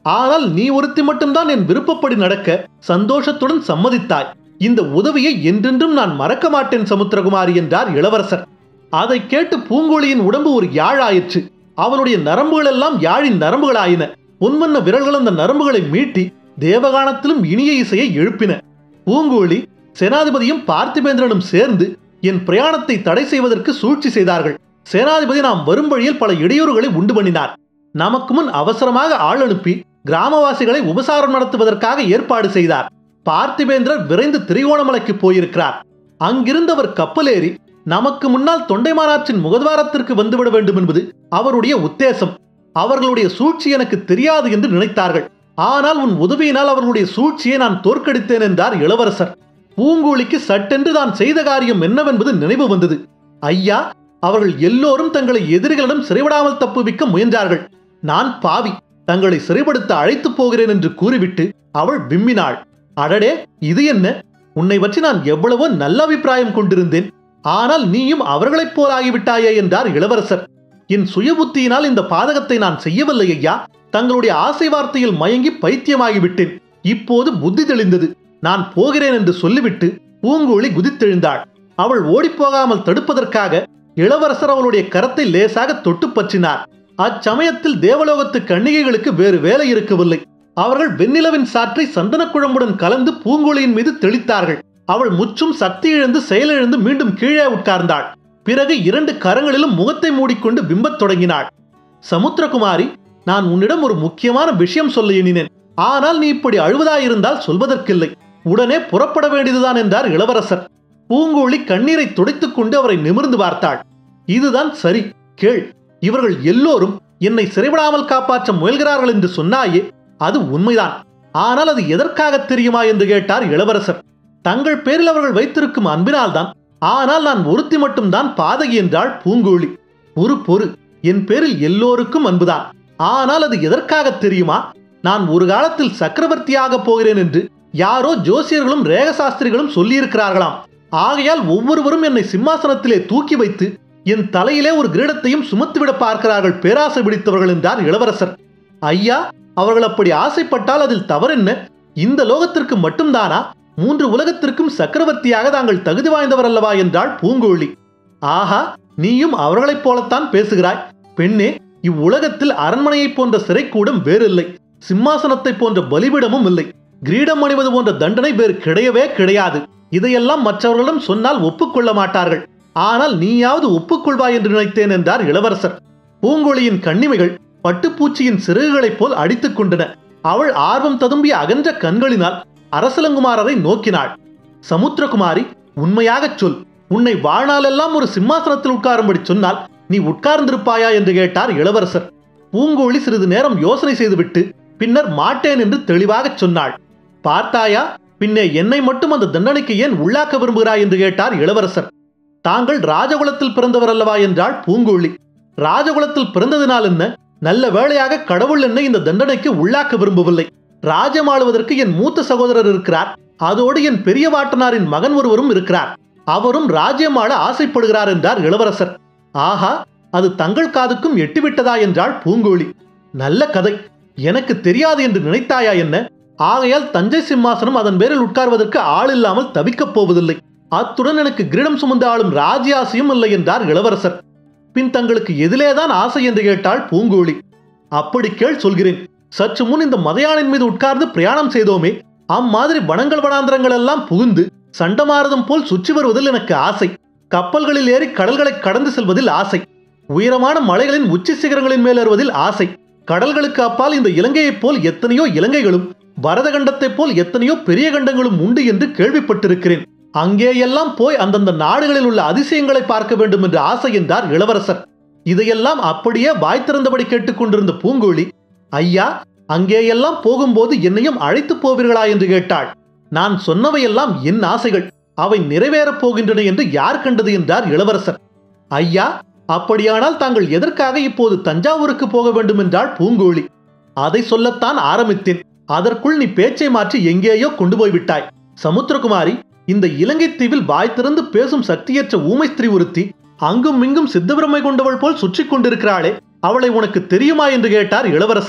ஆனால் நீ ஒருத்தி மட்டும்தான் என் விருப்பப்படி நடக்க சந்தோஷத்துடன் சம்மதித்தாய் இந்த உதவியை என்றென்றும் நான் மறக்க மாட்டேன் சமுத்திரகுமாரி என்றார் இளவரசர் அதை கேட்டு பூங்கோழியின் உடம்பு ஒரு யாழாயிற்று அவனுடைய நரம்புகள் எல்லாம் யாழின் நரம்புகளாயின பொன்வண்ண விரல்கள் அந்த நரம்புகளை மீட்டி தேவகானத்திலும் இனிய இசையை எழுப்பின பூங்கோழி சேனாதிபதியும் பார்த்திபேந்திரனும் சேர்ந்து என் பிரயாணத்தை தடை செய்வதற்கு சூழ்ச்சி செய்தார்கள் சேனாதிபதி நாம் வரும் வழியில் பல இடையூறுகளை உண்டு பண்ணினார் நமக்கு முன் அவசரமாக ஆள் அனுப்பி கிராமவாசிகளை உபசாரம் நடத்துவதற்காக ஏற்பாடு செய்தார் பார்த்திபேந்திரர் விரைந்து திரிகோணமலைக்கு போயிருக்கிறார் அங்கிருந்தவர் கப்பலேறி நமக்கு முன்னால் தொண்டைமானாற்றின் முகத்வாரத்திற்கு வந்துவிட வேண்டும் என்பது அவருடைய உத்தேசம் அவர்களுடைய சூழ்ச்சி எனக்கு தெரியாது என்று நினைத்தார்கள் ஆனால் உன் உதவியினால் அவர்களுடைய சூழ்ச்சியை நான் தோற்கடித்தேன் என்றார் இளவரசர் பூங்கோழிக்கு சட்டென்று தான் செய்த காரியம் என்னவென்பது நினைவு வந்தது ஐயா அவர்கள் எல்லோரும் தங்களை எதிரிகளிடம் சிறைவிடாமல் தப்புவிக்க முயன்றார்கள் நான் பாவி தங்களை சிறைப்படுத்த அழைத்துப் போகிறேன் என்று கூறிவிட்டு அவள் விம்மினாள் அடடே இது என்ன உன்னை பற்றி நான் எவ்வளவோ நல்ல அபிப்பிராயம் கொண்டிருந்தேன் ஆனால் நீயும் அவர்களைப் போல் ஆகிவிட்டாயே என்றார் இளவரசர் என் சுய புத்தியினால் இந்த பாதகத்தை நான் செய்யவில்லை ஐயா தங்களுடைய ஆசை வார்த்தையில் மயங்கி பைத்தியமாகிவிட்டேன் இப்போது புத்தி தெளிந்தது நான் போகிறேன் என்று சொல்லிவிட்டு பூங்கோழி குதித்தெழுந்தாள் அவள் ஓடிப்போகாமல் தடுப்பதற்காக இளவரசர் அவளுடைய கரத்தை லேசாக தொட்டு பற்றினார் அச்சமயத்தில் தேவலோகத்து கன்னிகைகளுக்கு வேறு வேலை இருக்கவில்லை அவர்கள் வெண்ணிலவின் சாற்றை சந்தனக் குழம்புடன் கலந்து பூங்கோழியின் மீது தெளித்தார்கள் அவள் முற்றும் சக்தி இழந்து செயலிழந்து மீண்டும் கீழே உட்கார்ந்தாள் பிறகு இரண்டு கரங்களிலும் முகத்தை மூடிக்கொண்டு பிம்பத் தொடங்கினாள் சமுத்திரகுமாரி நான் உன்னிடம் ஒரு முக்கியமான விஷயம் சொல்ல எண்ணினேன் ஆனால் நீ இப்படி அழுவதாயிருந்தால் சொல்வதற்கில்லை உடனே புறப்பட வேண்டியதுதான் என்றார் இளவரசர் பூங்கோழி கண்ணீரை துடைத்துக் கொண்டு அவரை நிமிர்ந்து பார்த்தாள் இதுதான் சரி கேள் இவர்கள் எல்லோரும் என்னை சிறைவிடாமல் காப்பாற்ற முயல்கிறார்கள் என்று சொன்னாயே அது உண்மைதான் ஆனால் அது எதற்காக தெரியுமா என்று கேட்டார் இளவரசர் தங்கள் பேரில் அவர்கள் வைத்திருக்கும் அன்பினால்தான் ஆனால் நான் ஒருத்தி மட்டும்தான் பாதகி என்றாள் பூங்கோழி ஒரு பொறு என் பேரில் எல்லோருக்கும் அன்புதான் ஆனால் அது எதற்காக தெரியுமா நான் ஒரு காலத்தில் சக்கரவர்த்தியாக போகிறேன் என்று யாரோ ஜோசியர்களும் ரேகசாஸ்திரிகளும் சொல்லியிருக்கிறார்களாம் ஆகையால் ஒவ்வொருவரும் என்னை சிம்மாசனத்திலே தூக்கி வைத்து என் தலையிலே ஒரு கிரீடத்தையும் சுமத்துவிட பார்க்கிறார்கள் பேராசை பிடித்தவர்கள் என்றார் இளவரசர் ஐயா அவர்கள் அப்படி ஆசைப்பட்டால் அதில் தவறென்ன இந்த லோகத்திற்கு மட்டும்தானா மூன்று உலகத்திற்கும் சக்கரவர்த்தியாக தாங்கள் தகுதி வாய்ந்தவர் அல்லவா என்றாள் பூங்கோழி ஆஹா நீயும் அவர்களைப் போலத்தான் பேசுகிறாய் பெண்ணே இவ்வுலகத்தில் அரண்மனையைப் போன்ற சிறைக்கூடம் வேறில்லை சிம்மாசனத்தைப் போன்ற பலிபீடமும் இல்லை கிரீடம் அணிவது போன்ற தண்டனை வேறு கிடையவே கிடையாது இதையெல்லாம் மற்றவர்களிடம் சொன்னால் ஒப்புக்கொள்ள மாட்டார்கள் ஆனால் நீயாவது ஒப்புக்கொள்வாய் என்று நினைத்தேன் என்றார் இளவரசர் பூங்கொழியின் கண்ணிமைகள் பட்டுப்பூச்சியின் சிறகுகளைப் போல் அடித்துக் கொண்டன அவள் ஆர்வம் ததும்பிய அகன்ற கண்களினால் அரசலங்குமாரரை நோக்கினாள் சமுத்திரகுமாரி உண்மையாகச் சொல் உன்னை வாழ்நாளெல்லாம் ஒரு சிம்மாசனத்தில் உட்காரும்படி சொன்னால் நீ உட்கார்ந்திருப்பாயா என்று கேட்டார் இளவரசர் பூங்கோழி சிறிது நேரம் யோசனை செய்துவிட்டு பின்னர் மாட்டேன் என்று தெளிவாகச் சொன்னாள் பார்த்தாயா பின்னே என்னை மட்டும் அந்த தண்டனைக்கு ஏன் உள்ளாக்க விரும்புகிறாய் என்று கேட்டார் இளவரசர் தாங்கள் ராஜகுலத்தில் பிறந்தவர் அல்லவா என்றாள் பூங்கோழி ராஜகுலத்தில் பிறந்ததினால் என்ன நல்ல வேளையாக கடவுள் என்னை இந்த தண்டனைக்கு உள்ளாக்க விரும்பவில்லை ராஜ்யம் ஆளுவதற்கு என் மூத்த சகோதரர் இருக்கிறார் அதோடு என் பெரிய வாட்டனாரின் மகன் ஒருவரும் இருக்கிறார் அவரும் ராஜ்யம் ஆள ஆசைப்படுகிறார் என்றார் இளவரசர் ஆஹா அது தங்கள் காதுக்கும் எட்டிவிட்டதா என்றாள் பூங்கோழி நல்ல கதை எனக்கு தெரியாது என்று நினைத்தாயா என்ன ஆகையால் தஞ்சை சிம்மாசனம் அதன் பேரில் உட்கார்வதற்கு ஆள் இல்லாமல் தவிக்கப் போவதில்லை அத்துடன் எனக்கு கிரீடம் சுமந்து ஆளும் ராஜ்யாசியும் இல்லை என்றார் இளவரசர் பின் தங்களுக்கு எதிலேதான் ஆசை என்று கேட்டாள் பூங்கோழி அப்படி கேள் சொல்கிறேன் சற்று முன் இந்த மதையானின் மீது உட்கார்ந்து பிரயாணம் செய்தோமே அம்மாதிரி வனங்கள் வனாந்திரங்கள் எல்லாம் புகுந்து சண்டமாரதம் போல் சுற்றி வருவதில் எனக்கு ஆசை கப்பல்களில் ஏறி கடல்களை கடந்து செல்வதில் ஆசை உயரமான மலைகளின் உச்சி சிகரங்களின் மேல் ஏறுவதில் ஆசை கடல்களுக்கு அப்பால் இந்த இலங்கையைப் போல் எத்தனையோ இலங்கைகளும் பரதகண்டத்தைப் போல் எத்தனையோ பெரிய கண்டங்களும் உண்டு என்று கேள்விப்பட்டிருக்கிறேன் அங்கேயெல்லாம் போய் அந்தந்த நாடுகளில் உள்ள அதிசயங்களை பார்க்க வேண்டும் என்று ஆசை என்றார் இளவரசர் இதையெல்லாம் அப்படியே வாய் திறந்தபடி கேட்டுக்கொண்டிருந்த பூங்கோழி ஐயா அங்கேயெல்லாம் போகும்போது என்னையும் அழைத்து போவீர்களா என்று கேட்டாள் நான் சொன்னவையெல்லாம் என் ஆசைகள் அவை நிறைவேறப் போகின்றன என்று யார் கண்டது என்றார் இளவரசர் ஐயா அப்படியானால் தாங்கள் எதற்காக இப்போது தஞ்சாவூருக்கு போக வேண்டும் என்றாள் பூங்கோழி அதை சொல்லத்தான் ஆரம்பித்தேன் அதற்குள் நீ பேச்சை மாற்றி எங்கேயோ கொண்டு போய்விட்டாய் சமுத்திரகுமாரி இந்த இலங்கை தீவில் வாய் திறந்து பேசும் சக்தியற்ற ஊமை ஸ்திரீ ஒருத்தி அங்கும் இங்கும் சித்தபிரமை கொண்டவள் போல் சுற்றி கொண்டிருக்கிறாளே அவளை உனக்கு தெரியுமா என்று கேட்டார் இளவரசர்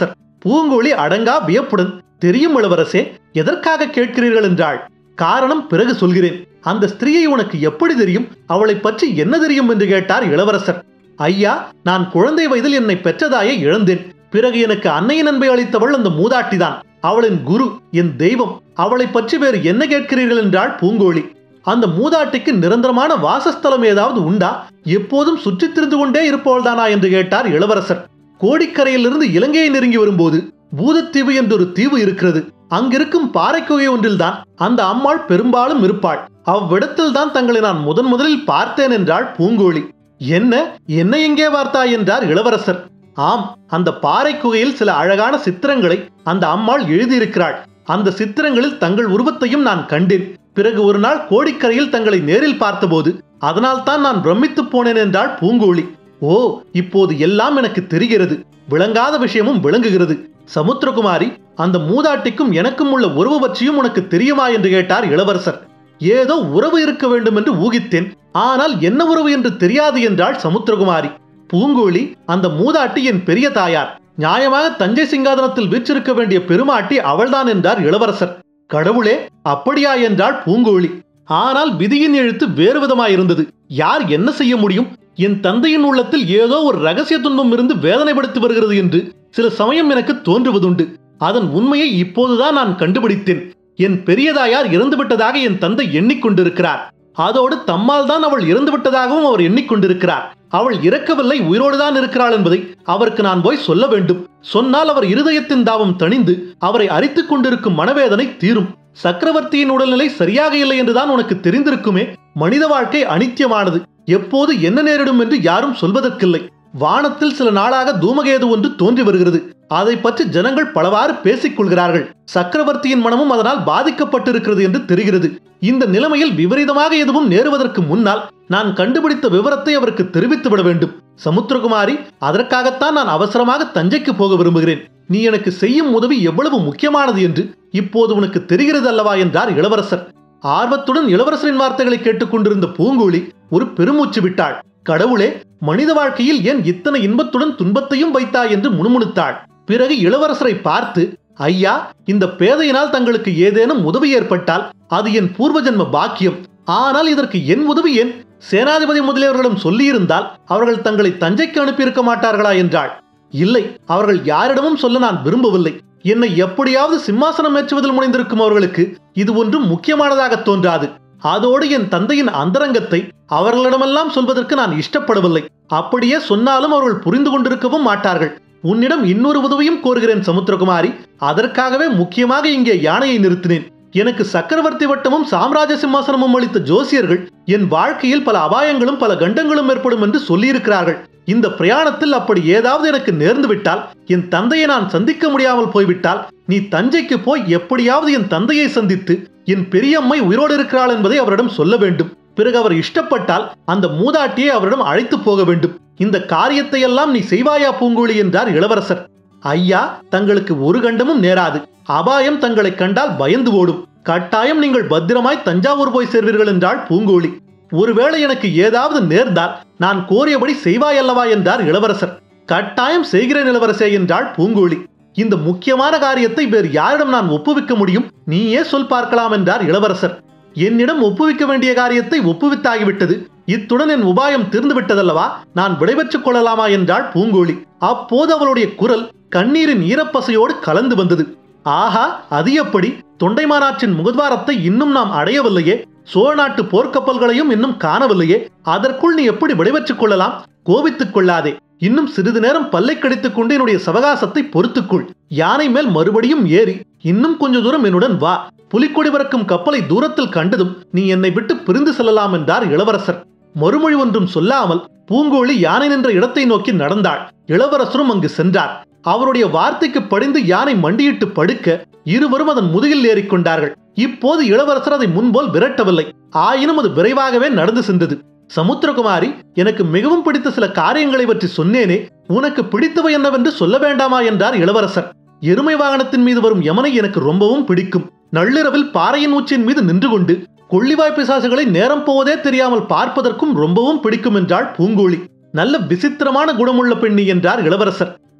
பூங்கோழி அடங்கா வியப்புடன் தெரியும் இளவரசே எதற்காக கேட்கிறீர்கள் என்றாள் காரணம் பிறகு சொல்கிறேன் அந்த ஸ்திரீயை உனக்கு எப்படி தெரியும் அவளை பற்றி என்ன தெரியும் என்று கேட்டார் இளவரசர் ஐயா நான் குழந்தை வயதில் என்னை பெற்றதாயை இழந்தேன் பிறகு எனக்கு அன்னையின் அன்பை அளித்தவள் அந்த மூதாட்டிதான் அவளின் குரு என் தெய்வம் அவளை பற்றி வேறு என்ன கேட்கிறீர்கள் என்றாள் பூங்கோழி அந்த மூதாட்டிக்கு நிரந்தரமான வாசஸ்தலம் ஏதாவது உண்டா எப்போதும் சுற்றித் திரிந்து கொண்டே இருப்பவள்தானா என்று கேட்டார் இளவரசர் கோடிக்கரையிலிருந்து இலங்கையை நெருங்கி வரும்போது பூதத்தீவு என்றொரு தீவு இருக்கிறது அங்கிருக்கும் பாறைக்குகை ஒன்றில்தான் அந்த அம்மாள் பெரும்பாலும் இருப்பாள் அவ்விடத்தில் தான் தங்களை நான் முதன் முதலில் பார்த்தேன் என்றாள் பூங்கோழி என்ன என்ன எங்கே பார்த்தாய் என்றார் இளவரசர் ஆம் அந்த பாறை குகையில் சில அழகான சித்திரங்களை அந்த அம்மாள் எழுதியிருக்கிறாள் அந்த சித்திரங்களில் தங்கள் உருவத்தையும் நான் கண்டேன் பிறகு ஒரு நாள் கோடிக்கரையில் தங்களை நேரில் பார்த்தபோது அதனால் தான் நான் பிரமித்து போனேன் என்றாள் பூங்கோழி ஓ இப்போது எல்லாம் எனக்கு தெரிகிறது விளங்காத விஷயமும் விளங்குகிறது சமுத்திரகுமாரி அந்த மூதாட்டிக்கும் எனக்கும் உள்ள உறவு பற்றியும் உனக்கு தெரியுமா என்று கேட்டார் இளவரசர் ஏதோ உறவு இருக்க வேண்டும் என்று ஊகித்தேன் ஆனால் என்ன உறவு என்று தெரியாது என்றாள் சமுத்திரகுமாரி பூங்கோழி அந்த மூதாட்டி என் பெரிய தாயார் நியாயமாக தஞ்சை சிங்காதனத்தில் வீற்றிருக்க வேண்டிய பெருமாட்டி அவள்தான் என்றார் இளவரசர் கடவுளே அப்படியா என்றாள் பூங்கோழி ஆனால் விதியின் எழுத்து வேறு விதமாயிருந்தது யார் என்ன செய்ய முடியும் என் தந்தையின் உள்ளத்தில் ஏதோ ஒரு ரகசிய துன்பம் இருந்து வேதனைப்படுத்தி வருகிறது என்று சில சமயம் எனக்கு தோன்றுவதுண்டு அதன் உண்மையை இப்போதுதான் நான் கண்டுபிடித்தேன் என் பெரியதாயார் இறந்துவிட்டதாக என் தந்தை எண்ணிக்கொண்டிருக்கிறார் அதோடு தம்மால் தான் அவள் இறந்துவிட்டதாகவும் அவர் எண்ணிக்கொண்டிருக்கிறார் அவள் இறக்கவில்லை உயிரோடுதான் இருக்கிறாள் என்பதை அவருக்கு நான் போய் சொல்ல வேண்டும் சொன்னால் அவர் இருதயத்தின் தாவம் தணிந்து அவரை அரித்துக் கொண்டிருக்கும் மனவேதனை தீரும் சக்கரவர்த்தியின் உடல்நிலை சரியாக இல்லை என்றுதான் உனக்கு தெரிந்திருக்குமே மனித வாழ்க்கை அனித்தியமானது எப்போது என்ன நேரிடும் என்று யாரும் சொல்வதற்கில்லை வானத்தில் சில நாளாக தூமகேது ஒன்று தோன்றி வருகிறது அதை பற்றி ஜனங்கள் பலவாறு பேசிக் கொள்கிறார்கள் சக்கரவர்த்தியின் மனமும் அதனால் பாதிக்கப்பட்டிருக்கிறது என்று தெரிகிறது இந்த நிலைமையில் விபரீதமாக எதுவும் நேருவதற்கு முன்னால் நான் கண்டுபிடித்த விவரத்தை அவருக்கு தெரிவித்து விட வேண்டும் சமுத்திரகுமாரி அதற்காகத்தான் நான் அவசரமாக தஞ்சைக்கு போக விரும்புகிறேன் நீ எனக்கு செய்யும் உதவி எவ்வளவு முக்கியமானது என்று இப்போது உனக்கு தெரிகிறது அல்லவா என்றார் இளவரசர் ஆர்வத்துடன் இளவரசரின் வார்த்தைகளை கேட்டுக்கொண்டிருந்த பூங்கோழி ஒரு பெருமூச்சு விட்டாள் கடவுளே மனித வாழ்க்கையில் ஏன் இத்தனை இன்பத்துடன் துன்பத்தையும் வைத்தாய் என்று முணுமுணுத்தாள் பிறகு இளவரசரை பார்த்து ஐயா இந்த பேதையினால் தங்களுக்கு ஏதேனும் உதவி ஏற்பட்டால் அது என் பூர்வ ஜென்ம பாக்கியம் ஆனால் இதற்கு என் உதவி ஏன் சேனாதிபதி முதலியவர்களிடம் சொல்லியிருந்தால் அவர்கள் தங்களை தஞ்சைக்கு அனுப்பியிருக்க மாட்டார்களா என்றாள் இல்லை அவர்கள் யாரிடமும் சொல்ல நான் விரும்பவில்லை என்னை எப்படியாவது சிம்மாசனம் ஏற்றுவதில் முனைந்திருக்கும் அவர்களுக்கு இது ஒன்றும் முக்கியமானதாக தோன்றாது அதோடு என் தந்தையின் அந்தரங்கத்தை அவர்களிடமெல்லாம் சொல்வதற்கு நான் இஷ்டப்படவில்லை அப்படியே சொன்னாலும் அவர்கள் புரிந்து கொண்டிருக்கவும் மாட்டார்கள் உன்னிடம் இன்னொரு உதவியும் கோருகிறேன் சமுத்திரகுமாரி அதற்காகவே முக்கியமாக இங்கே யானையை நிறுத்தினேன் எனக்கு சக்கரவர்த்தி வட்டமும் சாம்ராஜ்ய சிம்மாசனமும் அளித்த ஜோசியர்கள் என் வாழ்க்கையில் பல அபாயங்களும் பல கண்டங்களும் ஏற்படும் என்று சொல்லியிருக்கிறார்கள் இந்த பிரயாணத்தில் அப்படி ஏதாவது எனக்கு நேர்ந்து விட்டால் என் தந்தையை நான் சந்திக்க முடியாமல் போய்விட்டால் நீ தஞ்சைக்கு போய் எப்படியாவது என் தந்தையை சந்தித்து என் பெரியம்மை உயிரோடு இருக்கிறாள் என்பதை அவரிடம் சொல்ல வேண்டும் பிறகு அவர் இஷ்டப்பட்டால் அந்த மூதாட்டியை அவரிடம் அழைத்து போக வேண்டும் இந்த காரியத்தை எல்லாம் நீ செய்வாயா பூங்கோழி என்றார் இளவரசர் ஐயா தங்களுக்கு ஒரு கண்டமும் நேராது அபாயம் தங்களை கண்டால் பயந்து ஓடும் கட்டாயம் நீங்கள் பத்திரமாய் தஞ்சாவூர் போய் சேர்வீர்கள் என்றாள் பூங்கோழி ஒருவேளை எனக்கு ஏதாவது நேர்ந்தால் நான் கோரியபடி செய்வாயல்லவா என்றார் இளவரசர் கட்டாயம் செய்கிறேன் இளவரசே என்றாள் பூங்கோழி இந்த முக்கியமான காரியத்தை வேறு யாரிடம் நான் ஒப்புவிக்க முடியும் நீயே சொல் பார்க்கலாம் என்றார் இளவரசர் என்னிடம் ஒப்புவிக்க வேண்டிய காரியத்தை ஒப்புவித்தாகிவிட்டது இத்துடன் என் உபாயம் தீர்ந்து விட்டதல்லவா நான் விடைபெற்றுக் கொள்ளலாமா என்றாள் பூங்கோழி அப்போது அவளுடைய குரல் கண்ணீரின் ஈரப்பசையோடு கலந்து வந்தது ஆஹா அது எப்படி தொண்டைமானாற்றின் முகத்வாரத்தை இன்னும் நாம் அடையவில்லையே சோழ நாட்டு போர்க்கப்பல்களையும் இன்னும் காணவில்லையே அதற்குள் நீ எப்படி விடைபெற்றுக் கொள்ளலாம் கோபித்துக் கொள்ளாதே இன்னும் சிறிது நேரம் பல்லை கடித்துக் கொண்டு என்னுடைய சவகாசத்தை பொறுத்துக்கொள் யானை மேல் மறுபடியும் ஏறி இன்னும் கொஞ்ச தூரம் என்னுடன் வா புலிக்கொடி பறக்கும் கப்பலை தூரத்தில் கண்டதும் நீ என்னை விட்டு பிரிந்து செல்லலாம் என்றார் இளவரசர் மறுமொழி ஒன்றும் சொல்லாமல் பூங்கோழி யானை நின்ற இடத்தை நோக்கி நடந்தாள் இளவரசரும் அங்கு சென்றார் அவருடைய வார்த்தைக்கு படிந்து யானை மண்டியிட்டு படுக்க இருவரும் அதன் முதுகில் ஏறிக்கொண்டார்கள் இப்போது இளவரசர் அதை முன்போல் விரட்டவில்லை ஆயினும் அது விரைவாகவே நடந்து சென்றது சமுத்திரகுமாரி எனக்கு மிகவும் பிடித்த சில காரியங்களை பற்றி சொன்னேனே உனக்கு பிடித்தவை என்னவென்று சொல்ல வேண்டாமா என்றார் இளவரசர் எருமை வாகனத்தின் மீது வரும் யமனை எனக்கு ரொம்பவும் பிடிக்கும் நள்ளிரவில் பாறையின் உச்சியின் மீது நின்று கொண்டு கொள்ளிவாய் பிசாசுகளை நேரம் போவதே தெரியாமல் பார்ப்பதற்கும் ரொம்பவும் பிடிக்கும் என்றாள் பூங்கோழி நல்ல விசித்திரமான குணமுள்ள பெண்ணி என்றார் இளவரசர்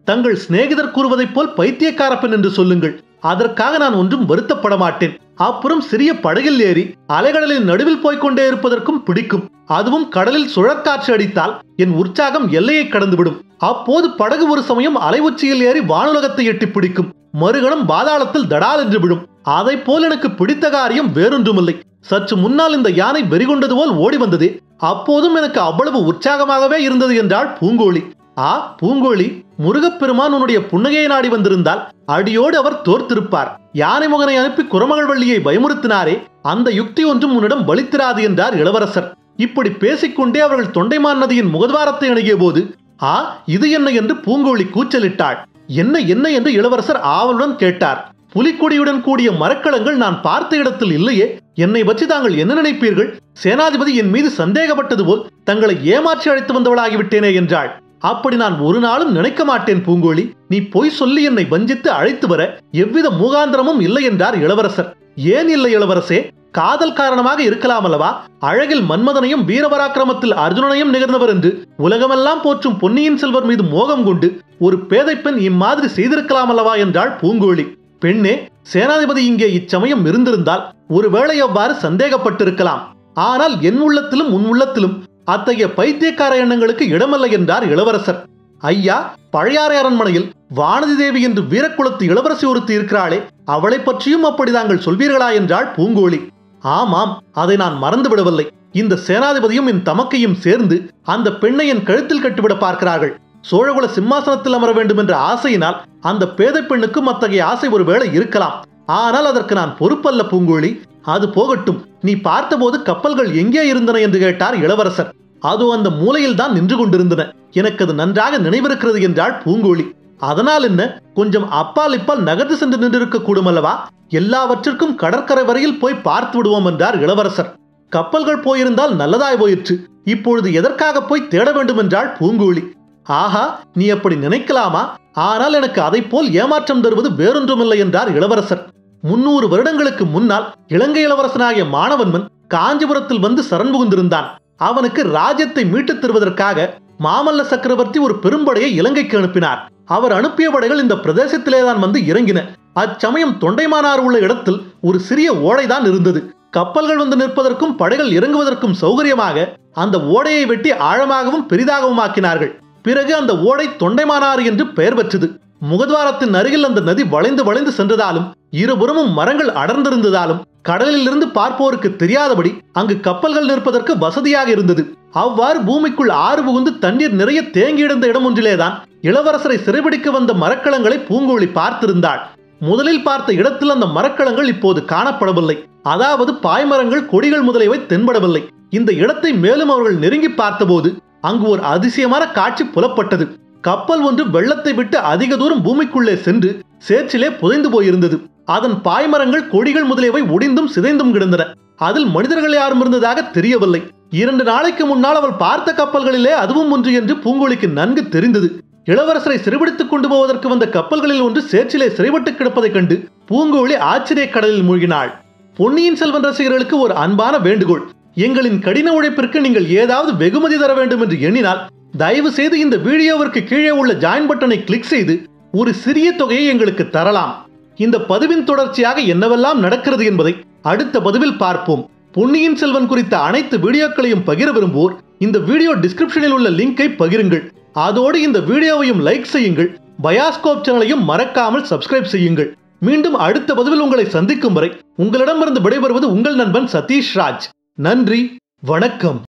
தங்கள் சிநேகிதர் கூறுவதைப் போல் பைத்தியக்கார பெண் என்று சொல்லுங்கள் அதற்காக நான் ஒன்றும் வருத்தப்பட மாட்டேன் அப்புறம் சிறிய படகில் ஏறி அலைகடலின் நடுவில் போய்க்கொண்டே இருப்பதற்கும் பிடிக்கும் அதுவும் கடலில் சுழற்காற்று அடித்தால் என் உற்சாகம் எல்லையை கடந்துவிடும் அப்போது படகு ஒரு சமயம் அலை உச்சியில் ஏறி வானுலகத்தை எட்டி பிடிக்கும் மறுகணம் பாதாளத்தில் தடால் என்று விடும் அதை போல் எனக்கு பிடித்த காரியம் வேறொன்றுமில்லை சற்று முன்னால் இந்த யானை வெறிகொண்டது போல் ஓடி வந்ததே அப்போதும் எனக்கு அவ்வளவு உற்சாகமாகவே இருந்தது என்றாள் பூங்கோழி ஆ பூங்கோழி முருகப்பெருமான் உன்னுடைய புன்னகையை நாடி வந்திருந்தால் அடியோடு அவர் தோர்த்திருப்பார் யானை முகனை அனுப்பி குரமகள் வள்ளியை பயமுறுத்தினாரே அந்த யுக்தி ஒன்றும் உன்னிடம் பலித்திராது என்றார் இளவரசர் இப்படி பேசிக்கொண்டே அவர்கள் தொண்டைமான் நதியின் முகத்வாரத்தை அணுகிய போது ஆ இது என்ன என்று பூங்கோழி கூச்சலிட்டாள் என்ன என்ன என்று இளவரசர் ஆவலுடன் கேட்டார் புலிக்கொடியுடன் கூடிய மரக்கலங்கள் நான் பார்த்த இடத்தில் இல்லையே என்னை பற்றி தாங்கள் என்ன நினைப்பீர்கள் சேனாதிபதி என் மீது சந்தேகப்பட்டது போல் தங்களை ஏமாற்றி அழைத்து வந்தவளாகிவிட்டேனே என்றாள் அப்படி நான் ஒரு நாளும் நினைக்க மாட்டேன் பூங்கோழி நீ பொய் சொல்லி என்னை வஞ்சித்து அழைத்து வர எவ்வித மூகாந்திரமும் இல்லை என்றார் இளவரசர் ஏன் இல்லை இளவரசே காதல் காரணமாக இருக்கலாம் அல்லவா அழகில் மன்மதனையும் வீரபராக்கிரமத்தில் அர்ஜுனனையும் நிகழ்ந்தவர் என்று உலகமெல்லாம் போற்றும் பொன்னியின் செல்வர் மீது மோகம் கொண்டு ஒரு பேதை பெண் இம்மாதிரி செய்திருக்கலாம் அல்லவா என்றாள் பூங்கோழி பெண்ணே சேனாதிபதி இங்கே இச்சமயம் இருந்திருந்தால் ஒருவேளை அவ்வாறு சந்தேகப்பட்டிருக்கலாம் ஆனால் என் உள்ளத்திலும் உன் உள்ளத்திலும் அத்தகைய பைத்தியக்கார எண்ணங்களுக்கு இடமல்ல என்றார் இளவரசர் ஐயா பழையாறை அரண்மனையில் வானதி தேவி என்று வீரக்குளத்து இளவரசி ஒருத்தி இருக்கிறாளே அவளை பற்றியும் அப்படி தாங்கள் சொல்வீர்களா என்றாள் பூங்கோழி ஆமாம் அதை நான் மறந்து விடவில்லை இந்த சேனாதிபதியும் என் தமக்கையும் சேர்ந்து அந்த பெண்ணை என் கழுத்தில் கட்டிவிட பார்க்கிறார்கள் சோழகுல சிம்மாசனத்தில் அமர வேண்டும் என்ற ஆசையினால் அந்த பேதை பெண்ணுக்கும் அத்தகைய ஆசை ஒருவேளை இருக்கலாம் ஆனால் அதற்கு நான் பொறுப்பல்ல பூங்கோழி அது போகட்டும் நீ பார்த்தபோது கப்பல்கள் எங்கே இருந்தன என்று கேட்டார் இளவரசர் அதோ அந்த மூலையில் தான் நின்று கொண்டிருந்தன எனக்கு அது நன்றாக நினைவிருக்கிறது என்றாள் பூங்கோழி அதனால் என்ன கொஞ்சம் அப்பால் இப்பால் நகர்ந்து சென்று நின்றிருக்க கூடும் அல்லவா எல்லாவற்றிற்கும் கடற்கரை வரையில் போய் பார்த்து விடுவோம் என்றார் இளவரசர் கப்பல்கள் போயிருந்தால் நல்லதாய் போயிற்று இப்பொழுது எதற்காக போய் தேட வேண்டும் என்றாள் பூங்கோழி ஆஹா நீ அப்படி நினைக்கலாமா ஆனால் எனக்கு அதை போல் ஏமாற்றம் தருவது வேறொன்றுமில்லை என்றார் இளவரசர் முன்னூறு வருடங்களுக்கு முன்னால் இலங்கை இளவரசனாகிய மாணவன்மன் காஞ்சிபுரத்தில் வந்து சரண் புகுந்திருந்தான் அவனுக்கு ராஜ்யத்தை மீட்டுத் தருவதற்காக மாமல்ல சக்கரவர்த்தி ஒரு பெரும்படையை இலங்கைக்கு அனுப்பினார் அவர் அனுப்பிய படைகள் இந்த பிரதேசத்திலேதான் வந்து இறங்கின அச்சமயம் தொண்டைமானார் உள்ள இடத்தில் ஒரு சிறிய ஓடைதான் இருந்தது கப்பல்கள் வந்து நிற்பதற்கும் படைகள் இறங்குவதற்கும் சௌகரியமாக அந்த ஓடையை வெட்டி ஆழமாகவும் பெரிதாகவும் ஆக்கினார்கள் பிறகு அந்த ஓடை தொண்டைமானாறு என்று பெயர் பெற்றது முகத்வாரத்தின் அருகில் அந்த நதி வளைந்து வளைந்து சென்றதாலும் இருபுறமும் மரங்கள் அடர்ந்திருந்ததாலும் கடலில் இருந்து பார்ப்போருக்கு தெரியாதபடி அங்கு கப்பல்கள் நிற்பதற்கு வசதியாக இருந்தது அவ்வாறு பூமிக்குள் ஆறு புகுந்து தண்ணீர் நிறைய தேங்கியிருந்த இடம் ஒன்றிலேதான் இளவரசரை சிறைபிடிக்க வந்த மரக்கலங்களை பூங்கோழி பார்த்திருந்தாள் முதலில் பார்த்த இடத்தில் அந்த மரக்கலங்கள் இப்போது காணப்படவில்லை அதாவது பாய்மரங்கள் கொடிகள் முதலியவை தென்படவில்லை இந்த இடத்தை மேலும் அவர்கள் நெருங்கி பார்த்தபோது அங்கு ஒரு அதிசயமான காட்சி புலப்பட்டது கப்பல் ஒன்று வெள்ளத்தை விட்டு அதிக தூரம் பூமிக்குள்ளே சென்று சேற்றிலே புதைந்து போயிருந்தது அதன் பாய்மரங்கள் கொடிகள் முதலியவை ஒடிந்தும் சிதைந்தும் கிடந்தன அதில் மனிதர்கள் யாரும் இருந்ததாக தெரியவில்லை இரண்டு நாளைக்கு முன்னால் அவள் பார்த்த கப்பல்களிலே அதுவும் ஒன்று என்று பூங்கோழிக்கு நன்கு தெரிந்தது இளவரசரை சிறைபிடித்துக் கொண்டு போவதற்கு வந்த கப்பல்களில் ஒன்று சேற்றிலே சிறைப்பட்டு கிடப்பதைக் கண்டு பூங்கோழி ஆச்சரிய கடலில் மூழ்கினாள் பொன்னியின் செல்வன் ரசிகர்களுக்கு ஒரு அன்பான வேண்டுகோள் எங்களின் கடின உழைப்பிற்கு நீங்கள் ஏதாவது வெகுமதி தர வேண்டும் என்று எண்ணினால் தயவு செய்து இந்த வீடியோவிற்கு கீழே உள்ள ஜாயின் பட்டனை கிளிக் செய்து ஒரு சிறிய தொகையை எங்களுக்கு தரலாம் இந்த பதிவின் தொடர்ச்சியாக என்னவெல்லாம் நடக்கிறது என்பதை அடுத்த பதிவில் பார்ப்போம் பொன்னியின் செல்வன் குறித்த அனைத்து வீடியோக்களையும் பகிர விரும்புவோர் இந்த வீடியோ டிஸ்கிரிப்ஷனில் உள்ள லிங்கை பகிருங்கள் அதோடு இந்த வீடியோவையும் லைக் செய்யுங்கள் பயாஸ்கோப் சேனலையும் மறக்காமல் சப்ஸ்கிரைப் செய்யுங்கள் மீண்டும் அடுத்த பதிவில் உங்களை சந்திக்கும் வரை உங்களிடமிருந்து விடைபெறுவது உங்கள் நண்பன் சதீஷ் ராஜ் நன்றி வணக்கம்